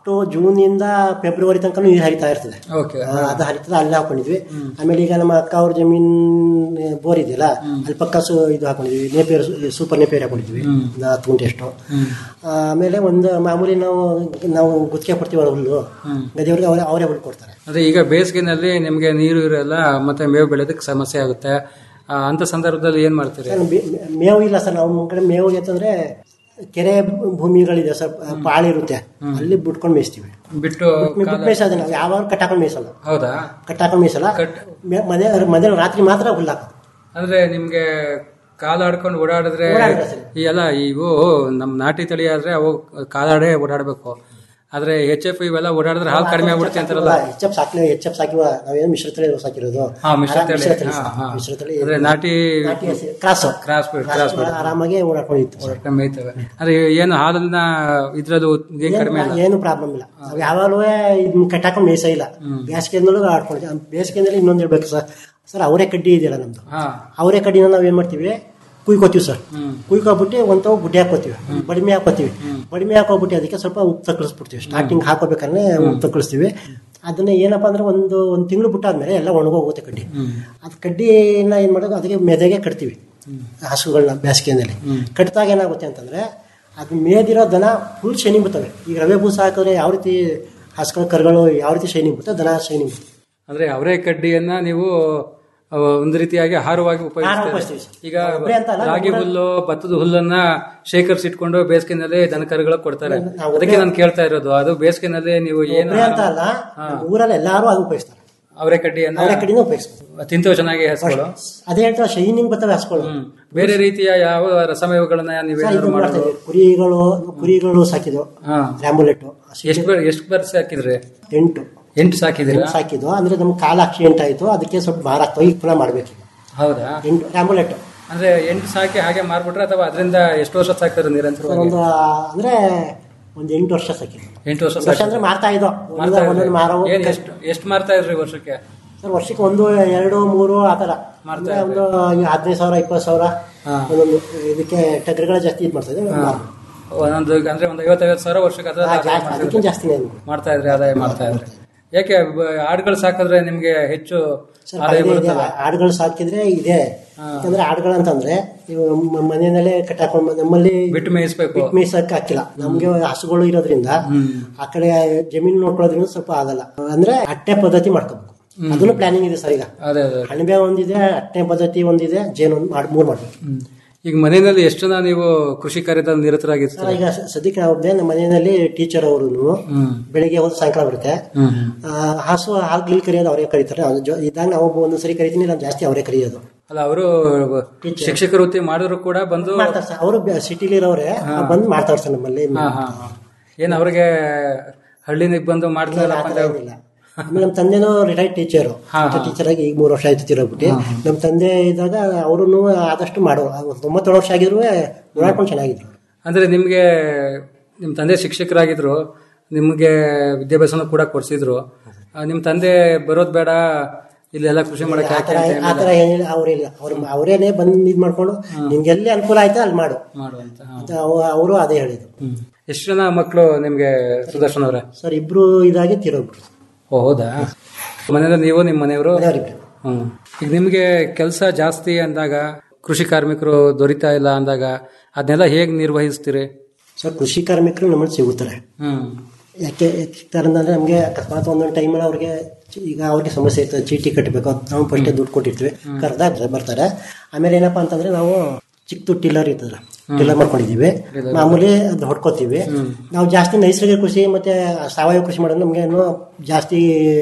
ಟು ಜೂನಿಂದ ಫೆಬ್ರವರಿ ತನಕ ನೀರು ಹರಿತಾ ಇರ್ತದೆ ಓಕೆ ಆ, ಅದು ಹರಿತದೆ ಅಲ್ಲಿ ಹಾಕೊಂಡಿದ್ವಿ ಆಮೇಲೆ ಈಗ ನಮ್ಮ ಅಕ್ಕ ಅವ್ರ ಜಮೀನ್ ಬೋರ್ ಇದೆಯಲ್ಲ ಅಲ್ಲಿ ಪಕ್ಕ ಸು ಇದು ಹಾಕೊಂಡಿದ್ವಿ ನೇಪಿಯರ್ ಸೂಪರ್ ನೇಪಿಯರ್ ಹಾಕೊಂಡಿದ್ವಿ ಒಂದು ಹತ್ತು ಗುಂಟೆ ಅಷ್ಟು ಆ, ಆಮೇಲೆ ಒಂದು ಮಾಮೂಲಿ ನಾವು ನಾವು ಗುತ್ತಿಗೆ ಕೊಡ್ತೀವಲ್ಲ ಹುಲ್ಲು ಗದ್ದೆಯವ್ರಿಗೆ ಅವರೇ ಅವರೇ ಹುಲ್ಲು ಕೊಡ್ತಾರೆ ಅದೇ ಈಗ ಬೇಸಿಗೆನಲ್ಲಿ ನಿಮಗೆ ನೀರು ಇರಲ್ಲ ಮತ್ತೆ ಮೇವು ಬೆಳೆಯೋದಕ್ಕೆ ಸಮಸ್ಯೆ ಆಗುತ್ತೆ ಆ, ಅಂತ ಸಂದರ್ಭದಲ್ಲಿ ಏನ್ ಮಾಡ್ತೀರಿ ಸರ್, ಮೇ- ಮೇವು ಇಲ್ಲ ಸರ್ ನಮ್ಮ ಕಡೆ ಮೇವು ಅಂತಂದ್ರೆ ಕೆರೆ ಭೂಮಿಗಳಿದೆ ಸರ್ ಪಾಳಿರುತ್ತೆ ಅಲ್ಲಿ ಬಿಟ್ಕೊಂಡು ಮೇಯಿಸ್ತೀವಿ ಬಿಟ್ಟು ಬಿಟ್ಟು ಮೇಯಿಸೋದು ನಾವು ಯಾವಾಗ ಕಟ್ಟಾಕೊಂಡು ಮೇಯಿಸಲ್ಲ ಹೌದಾ ಕಟ್ಟಾಕೊಂಡು ಮೇಯಿಸಲ್ಲ ಮೆ- ಮನೆ ಮನೆ ರಾತ್ರಿ ಮಾತ್ರ ಹುಲ್ಲು ಹಾಕೋದು ಅಂದ್ರೆ ನಿಮ್ಗೆ ಕಾಲಾಡ್ಕೊಂಡು ಓಡಾಡಿದ್ರೆ ಓಡಾಡಿದ್ರೆ ಸರಿ. ಈ ಎಲ್ಲ ಇವು ನಮ್ ನಾಟಿ ತಳಿ ಆದ್ರೆ ಅವು ಕಾಲಾಡೇ ಓಡಾಡ್ಬೇಕು ಆದ್ರೆ ಎಚ್ ಎಫ್ ಇವೆಲ್ಲ ಓಡಾಡಿದ್ರೆ ಹಾಲು ಕಡಿಮೆ ಆಗ್ಬಿಡುತ್ತೆ ಅಂತಾರಲ್ಲ ಹೆಚ್ಚಪ್ ಸಾಕಿ ಹೆಚ್ಚಪ್ ಸಾಕಿವ ನಾವೇನು ಮಿಶ್ರ ತಳಿ ಸಾಕಿರೋದು ಹಾ ಮಿಶ್ರ ಆರಾಮ್ ತಳಿ ಮಿಶ್ರ ತಳಿ ಹಾ, ಸರ್. ಹಾ. ಮಿಶ್ರ ತಳಿ ಅಂದ್ರೆ ನಾಟಿ ಕ್ರಾಸ್ ಕ್ರಾಸ್ ಬಿಡ್ ಕ್ರಾಸ್ ಬಿಡ್ ಆರಾಮಾಗಿ ಓಡಾಡ್ಕೊಂಡಿತ್ತು ಸರ್. ಓಡಾಡ್ಕೊಂಡ್ ಮೇಯ್ತವೆ ಅಂದ್ರೆ ಏನು ಹಾಲನ್ನ ಇದ್ರದ್ದು ಏನ್ ಕಡಿಮೆ ಇಲ್ಲ ಏನು ಪ್ರಾಬ್ಲಮ್ ಇಲ್ಲ ನಾವು ಯಾವಾಗಲೂ ಇದನ್ನ ಕಟ್ಟಾಕೊಂಡು ಮೇಯ್ಸ ಇಲ್ಲ ಬೇಸಿಗೆಯಿಂದಲೂ ಆಡ್ಕೊಂಡಿದ್ವಿ ಬೇಸಿಗೆಯಿಂದಲೂ ಇನ್ನೊಂದು ಹೇಳ್ಬೇಕು ಸರ್ ಸರ್ ಅವರೇ ಕಡ್ಡಿ ಇದೆಯಲ್ಲ ನಮ್ದು ಹಾ ಅವರೇ ಕಡ್ಡಿನ ನಾವು ಏನ್ ಮಾಡ್ತೀವಿ ಕುಯ್ಕೋತೀವಿ ಸರ್ ಕುಯ್ಕೊಬಿಟ್ಟು ಒಂದು ತಾವು ಗುಡ್ಡೆ ಹಾಕೋತೀವಿ ಬಡಿಮೆ ಹಾಕೋತೀವಿ ಬಡಿಮೆ ಹಾಕೋಬಿಟ್ಟು ಅದಕ್ಕೆ ಸ್ವಲ್ಪ ಉಪ್ಪು ತಕ್ಕಳಿಸ್ಬಿಡ್ತೀವಿ ಸ್ಟಾರ್ಟಿಂಗ್ ಹಾಕೋಬೇಕಾದ್ರೆ ಉಪ್ಪು ತಕ್ಕಳಿಸ್ತೀವಿ ಅದನ್ನ ಏನಪ್ಪಾ ಅಂದ್ರೆ ಒಂದು ಒಂದು ತಿಂಗಳು ಬಿಟ್ಟಾದ್ಮೇಲೆ ಎಲ್ಲ ಒಣಗೋಗುತ್ತೆ ಕಡ್ಡಿ ಅದು ಕಡ್ಡಿನ ಏನ್ ಮಾಡೋದು ಅದಕ್ಕೆ ಮೆದೆಗೆ ಕಟ್ತೀವಿ ಹಸುಗಳನ್ನ ಬೇಸಿಗೆಯಲ್ಲಿ ಕಟ್ಟಿದಾಗ ಏನಾಗುತ್ತೆ ಅಂತಂದ್ರೆ ಅದು ಮೇದಿರೋ ದನ ಫುಲ್ ಶೈನಿಂಗ್ ಬರ್ತವೆ ಈಗ ರವೆ ಬೂಸ ಹಾಕಿದ್ರೆ ಯಾವ ರೀತಿ ಹಸುಗಳ ಕರುಗಳು ಯಾವ ರೀತಿ ಶೈನಿಂಗ್ ಬರ್ತವೆ ದನ ಶೈನಿಂಗ್ ಬರ್ತವೆ ಅಂದ್ರೆ ಅವರೇ ಕಡ್ಡಿಯನ್ನ ನೀವು ಆ, ಒಂದು ರೀತಿಯಾಗಿ ಆಹಾರವಾಗಿ ಉಪಯೋಗಿಸ್ತೀವಿ ಉಪಯೋಗಿಸ್ತೀರಿ ಸರ್. ಈಗ ಒಬ್ರೇ ಅಂತ ಅಲ್ಲ, ರಾಗಿ ಊರಲ್ಲಿ- ಹುಲ್ಲು ಭತ್ತದ ಹುಲ್ಲನ್ನ ಶೇಖರಿಸಿಟ್ಕೊಂಡು ಬೇಸಿಗೆನಲ್ಲಿ ದನ ಕರುಗಳಿಗೆ ಕೊಡ್ತಾರೆ ನಾವು ಅದಕ್ಕೆ ನಾನು ಕೇಳ್ತಾ ಇರೋದು ಅದು ಬೇಸಿಗೆನಲ್ಲಿ ನೀವು ಏನು ಒಬ್ರೇ ಅಂತ ಅಲ್ಲ ಊರಲ್ಲಿ ಎಲ್ಲಾರು ಅದು ಉಪಯೋಗಿಸ್ತಾರೆ ಅವರೇ ಕಡ್ಡಿಯನ್ನ ಅವರೇ ಕಡ್ಡಿನ ಉಪಯೋಗಿಸ್ತಾರೆ ತಿಂತವೆ ಚೆನ್ನಾಗಿ ಹಸ್ಗಳು ಅದೇ ಹೇಳ್ತಾರೆ ಶೈನಿಂಗ್ ಬರ್ತವೆ ಹಸುಗಳು ಬೇರೆ ರೀತಿಯ ಯಾವ ರಸಮಯಗಳನ್ನ ಸರ್, ನೀವೇನಾದ್ರು ಇದು ಮಾಡ್ತಾ ಮಾಡೋದು ಇದ್ದೀವಿ. ಕುರಿಗಳು ಕುರಿಗಳು ಸಾಕಿದ್ವು ಹಾ ರ್ಯಾಂಬುಲೆಟ್ ಎಷ್ಟು ಬರ್ ಎಷ್ಟು ಬರ್ಸ್ ಹಾಕಿದ್ರಿ ಎಂಟು ಎಂಟು ಸಾಕಿದಿರಾ ಎಂಟು ಸಾಕಿದ್ವು ಅಂದ್ರೆ ನಮ್ಗೆ ಕಾಲ ಆಕ್ಸಿಡೆಂಟ್ ಆಯ್ತು ಅದಕ್ಕೆ ಸ್ವಲ್ಪ ಭಾರ ಆಗ್ತವೆ ಈಗ ಪುನಃ ಮಾಡ್ಬೇಕು ಹೌದಾ ಎಂಟು ರ್ಯಾಂಬುಲೆಟ್ ಅಂದ್ರೆ ಎಂಟು ಸಾಕಿ ಹಾಗೆ ಮಾರ್ಬಿಟ್ರೆ ಅಥವಾ ಅದರಿಂದ ಎಷ್ಟು ವರ್ಷ ಸಾಕ್ತಾರೆ ನಿರಂತರವಾಗಿ ಒಂದು ಅಂದ್ರೆ ಒಂದು ಎಂಟು ವರ್ಷ ಸಾಕಿದ್ವು ಎಂಟು ವರ್ಷ ವರ್ಷ ಸಾಕಿ ಅಂದ್ರೆ ಮಾರ್ತಾ ಇದ್ದೋ ಮಾರ್ತಾ ಇದ್ರಿ? ಒಂದೊಂದು ಮಾರೋ ಏನ್ ಎಷ್ಟು ಎಷ್ಟು ಮಾರ್ತಾ ಇದ್ರಿ ವರ್ಷಕ್ಕೆ ಸರ್ ವರ್ಷಕ್ಕೆ ಒಂದು ಎರಡು ಮೂರು ಆ ಥರ ಮಾಡ್ತಾ ಅಂದ್ರೆ ಒಂದು ಈ ಹದಿನೈದು ಸಾವಿರ ಇಪ್ಪತ್ತು ಸಾವಿರ ಹಾ. ಒಂದೊಂದು ಇದಕ್ಕೆ ಟಗರುಗಳ ಜಾಸ್ತಿ ಇದು ಮಾಡ್ತಾ ಇದ್ದೀವಿ ಒಂದೊಂದು ಅಂದ್ರೆ ಒಂದು ಐವತ್ತೈವತ್ತು ಸಾವಿರ ವರ್ಷಕ್ಕೆ ಅಥವಾ ಹಾ, ಆದಾಯ ಜಾಸ್ತಿ ಮಾಡ್ತಿದ್ರಿ? ಅದಕ್ಕಿಂತ ಜಾಸ್ತಿನೇ ಇದೆ. ಮಾಡ್ತಾ ಇದ್ರಿ ಆದಾಯ ಮಾಡ್ತಾ ಇದ್ರಿ ಯಾಕೆ ಬ- ಆಡುಗಳು ಸಾಕಿದ್ರೆ ನಿಮ್ಗೆ ಹೆಚ್ಚು ಸರ್ ಆದಾಯ ಇದೆ, ಇದೆ. ಬರುತ್ತಲ್ಲ ಆಡುಗಳು ಸಾಕಿದ್ರೆ ಇದೆ ಯಾಕಂದ್ರೆ ಆಡುಗಳು ಅಂತಂದ್ರೆ ಇವು ಮ- ಮನೆಯಲ್ಲೇ ಕಟ್ಟಾಕೊಂಡು ಬಂದ್- ನಮ್ಮಲ್ಲಿ ಬಿಟ್ಟು ಮೇಯಿಸ್ಬೇಕು ಬಿಟ್ಟು ಮೇಯ್ಸಕ್ಕೆ ಹಾಕಿಲ್ಲ ನಮ್ಗೆ ಹಸುಗಳು ಇರೋದ್ರಿಂದ ಆ ಕಡೆ ಜಮೀನು ನೋಡ್ಕೊಳ್ಳೋದ್ರಿಂದ ಸ್ವಲ್ಪ ಆಗಲ್ಲ ಅಂದ್ರೆ ಅಟ್ಟೆ ಪದ್ಧತಿ ಮಾಡ್ಕೋಬೇಕು ಅದನ್ನು ಪ್ಲಾನಿಂಗ್ ಇದೆ ಸರ್ ಈಗ ಅದೇ ಅದೇ ಅಣಬೆ ಒಂದಿದೆ ಅಟ್ಟೆ ಪದ್ಧತಿ ಒಂದಿದೆ ಜೇನು ಒಂದು ಮಾಡಿ ಮೂರು ಮಾಡ್ಬೇಕು ಹ್ಮ್. ಈಗ ಮನೆಯಲ್ಲಿ ಎಷ್ಟು ಜನ ನೀವು ಕೃಷಿ ಕಾರ್ಯದಲ್ಲಿ ಸರ್ ನಿರತರಾಗಿರ್ತೀರಿ ಈಗ ಸ- ಸದ್ಯಕ್ಕೆ ನಾವು ಒಬ್ನೇ ನಮ್ಮ ಮನೆಯಲ್ಲಿ ಟೀಚರ್ ಅವರು ಹ್ಮ್ ಬೆಳಿಗ್ಗೆ ಹೋದ್ರೆ ಸಾಯಂಕಾಲ ಬರುತ್ತೆ ಹ್ಮ್ ಆ, ಹಸು ಹಾಲು ಗಿಲ್ ಕರಿಯೋದು ಅವರೇ ಕರೀತಾರೆ ಅವ್ರ ಜೊ- ಇದ್ದಾಗ ನಾವು ಒಂದೊಂದ್ಸರಿ ಕರಿತೀನಿ ನಾನು ಜಾಸ್ತಿ ಅವರೇ ಕರಿಯೋದು ಅಲ್ಲ ಅವರು ಶಿಕ್ಷಕ ವೃತ್ತಿ ಮಾಡಿದ್ರು ಕೂಡ ಬಂದು ಮಾಡ್ತಾರೆ ಸರ್ ಅವರು ಸಿಟಿಲಿ ಇರೋರೆ ಬಂದು ಮಾಡ್ತಾರೆ ಸರ್ ನಮ್ಮಲ್ಲಿ ಹಾ ಹಾ ಹಾ. ಏನ್ ಅವ್ರಿಗೆ ಹಳ್ಳಿನಿಗೆ ಬಂದು ಮಾಡ್ತಾರಲ್ಲ ಆ ಥರ ಏನಿಲ್ಲ ಆಮೇಲೆ ನಮ್ಮ ತಂದೆನೂ ರಿಟೈರ್ಡ್ ಟೀಚರು ಟೀಚರ್ ಆಗಿ ಈಗ ಮೂರು ವರ್ಷ ಆಯ್ತು ತಿರೋಗ್ಬಿಟ್ಟು ನಮ್ಮ ತಂದೆ ಇದ್ದಾಗ ಅವರು ಆದಷ್ಟು ಮಾಡೋರು ಅವ್ರು ತೊಂಬತ್ತೇಳು ವರ್ಷ ಆಗಿದ್ರು ಓಡಾಡ್ಕೊಂಡು ಚೆನ್ನಾಗಿದ್ರು ಅಂದ್ರೆ ನಿಮ್ಗೆ ನಿಮ್ ತಂದೆ ಶಿಕ್ಷಕರಾಗಿದ್ರು ನಿಮ್ಗೆ ವಿದ್ಯಾಭ್ಯಾಸನ ಕೂಡ ಕೊಡ್ಸಿದ್ರು ಆ, ನಿಮ್ ತಂದೆ ಬರೋದ್ ಬೇಡ ಇಲ್ಲೆಲ್ಲ ಕೃಷಿ ಮಾಡಕ್ಕೆ ಆ ಯಾಕೆ ಥರ ಅಂತ ಆ ಏನಿಲ್ಲ ಥರ ಏನಿಲ್ಲ ಅವ್ರಿಲ್ಲ ಅವ್ರು ಅವರೇನೆ ಬಂದು ಇದು ಮಾಡ್ಕೊಂಡು ನಿಮ್ಗೆ ಎಲ್ಲಿ ಅನುಕೂಲ ಆಯ್ತಾ ಅಲ್ಲಿ ಮಾಡು ಮಾಡುವಂತ ಹಾ. ಅಂತ ಅವರು ಅದೇ ಹೇಳಿದ್ರು ಹ್ಮ್. ಎಷ್ಟು ಜನ ಮಕ್ಕಳು ನಿಮ್ಗೆ ಸುದರ್ಶನ್ ಅವರೇ ಸರ್ ಇಬ್ರು ಇದಾಗಿ ತಿರೋಗ್ಬಿಟ್ರು ಓ ಹೌದಾ ಮನೇಲಿ ನೀವು ನಿಮ್ಮ ಮನೆಯವರು ಮನೆಯವರಿಬ್ರು ಹ್ಮ್ ಈಗ ನಿಮ್ಗೆ ಕೆಲಸ ಜಾಸ್ತಿ ಅಂದಾಗ ಕೃಷಿ ಕಾರ್ಮಿಕರು ದೊರೀತಾ ಇಲ್ಲ ಅಂದಾಗ ಅದನ್ನೆಲ್ಲ ಹೇಗ್ ನಿರ್ವಹಿಸ್ತೀರಿ ಸರ್ ಕೃಷಿ ಕಾರ್ಮಿಕರು ನಮ್ಮಲ್ಲಿ ಸಿಗುತ್ತಾರೆ ಹ್ಮ್ ಯಾಕೆ ಸಿಗ್ತಾರೆ ಅಂತಂದ್ರೆ ನಮಗೆ ಅಕಸ್ಮಾತ್ ಒಂದೊಂದು ಟೈಮಲ್ಲಿ ಅವ್ರಿಗೆ ಚಿ- ಈಗ ಅವ್ರಿಗೆ ಸಮಸ್ಯೆ ಇರ್ತದೆ ಚೀಟಿ ಕಟ್ಟಬೇಕು ಅಂತ ನಾವು ಫಸ್ಟೇ ದುಡ್ಡು ಕೊಟ್ಟಿರ್ತೀವಿ ಕರೆದಾಗ ಬರ್ತಾರೆ ಆಮೇಲೆ ಏನಪ್ಪಾ ಅಂತಂದ್ರೆ ನಾವು ಚಿಕ್ಕ ಟಿಲ್ಲರ್ ಇರ್ತದಲ್ಲ ಟಿಲ್ಲರ್ ಮಾಡ್ಕೊಂಡಿದೀವಿ ಮಾಮೂಲಿ ಅದು ಹೊಡ್ಕೋತೀವಿ ನಾವು ಜಾಸ್ತಿ ನೈಸರ್ಗಿಕ ಕೃಷಿ ಮತ್ತೆ ಸಾವಯವ ಕೃಷಿ ಮಾಡೋದು ನಮ್ಗೆ ಏನು ಜಾಸ್ತಿ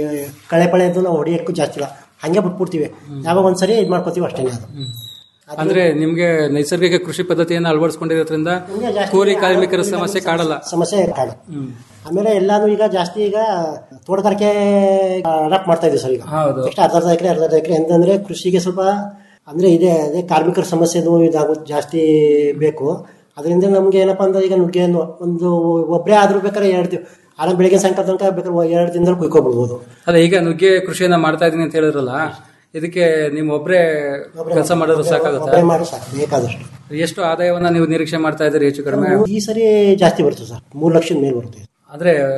ಕಳೆ ಪಳೆ ಅದು ನಾವು ಹೊಡಿಯೋಕ್ಕೂ ಜಾಸ್ತಿ ಇಲ್ಲ ಹಂಗೆ ಬಿಟ್ಬಿಡ್ತೀವಿ ಯಾವಾಗ ಒಂದ್ಸರಿ ಇದು ಮಾಡ್ಕೋತೀವಿ ಅಷ್ಟೇನೆ ಅದು ಅಂದ್ರೆ ನಿಮ್ಗೆ ನೈಸರ್ಗಿಕ ಕೃಷಿ ಪದ್ಧತಿಯನ್ನು ಅಳವಡಿಸ್ಕೊಂಡಿರೋದ್ರಿಂದ ನಮ್ಗೆ ಜಾಸ್ತಿ ಕೂಲಿ ಕಾರ್ಮಿಕರ ಸಮಸ್ಯೆ ಕಾಡಲ್ಲ ಸಮಸ್ಯೆ ಕಾಡು ಆಮೇಲೆ ಎಲ್ಲಾನು ಈಗ ಜಾಸ್ತಿ ಈಗ ತೋಟಗಾರಿಕೆ ಅಡಾಪ್ಟ್ ಮಾಡ್ತಾ ಇದೀವಿ ಸರ್ ಈಗ ಹೌದು ಎಷ್ಟು ಅರ್ಧ ಅರ್ಧ ಎಕರೆ ಅರ್ಧ ಅರ್ಧ ಎಕರೆ ಅಂತಂದ್ರೆ ಕೃಷಿಗೆ ಸ್ವಲ್ಪ ಅಂದ್ರೆ ಇದೆ ಅದೇ ಕಾರ್ಮಿಕರ ಸಮಸ್ಯೆದು ಇದಾಗೋದು ಜಾಸ್ತಿ ಬೇಕು ಅದರಿಂದ ನಮ್ಗೆ ಏನಪ್ಪಾ ಅಂದ್ರೆ ಈಗ ನುಗ್ಗೆ ಅನ್ನೋ ಒಂದು ಒಬ್ಬರೇ ಆದ್ರೂ ಬೇಕಾದ್ರೆ ಎರಡು ದಿನ ಆರಾಮ್ ಬೆಳಿಗ್ಗೆ ಸಾಯಂಕಾಲ ತನಕ ಬೇಕಾದ್ರೆ ಎರಡು ದಿನದಲ್ಲಿ ಕುಯ್ಕೊಬಿಡ್ಬೋದು ಅಲ್ಲ ಈಗ ನುಗ್ಗೆ ಕೃಷಿಯನ್ನ ಮಾಡ್ತಾ ಇದೀನಿ ಅಂತ ಹೇಳಿದ್ರಲ್ಲ ಇದಕ್ಕೆ ನೀವು ಒಬ್ರೇ ಕೆಲಸ ಮಾಡಿದ್ರು ಸಾಕಾಗುತ್ತಾ ಒಬ್ಬರೇ ಮಾಡಿ ಸಾಕು ಬೇಕಾದಷ್ಟು ಎಷ್ಟು ಆದಾಯವನ್ನ ನೀವು ನಿರೀಕ್ಷೆ ಮಾಡ್ತಾ ಇದ್ದೀರಿ ಹೆಚ್ಚು ಕಡಿಮೆ ಈ ಸರಿ ಜಾಸ್ತಿ ಬರ್ತದೆ ಸರ್ ಮೂರು ಲಕ್ಷದ ಮೇಲೆ ಬರುತ್ತೆ ಆದ್ರೆ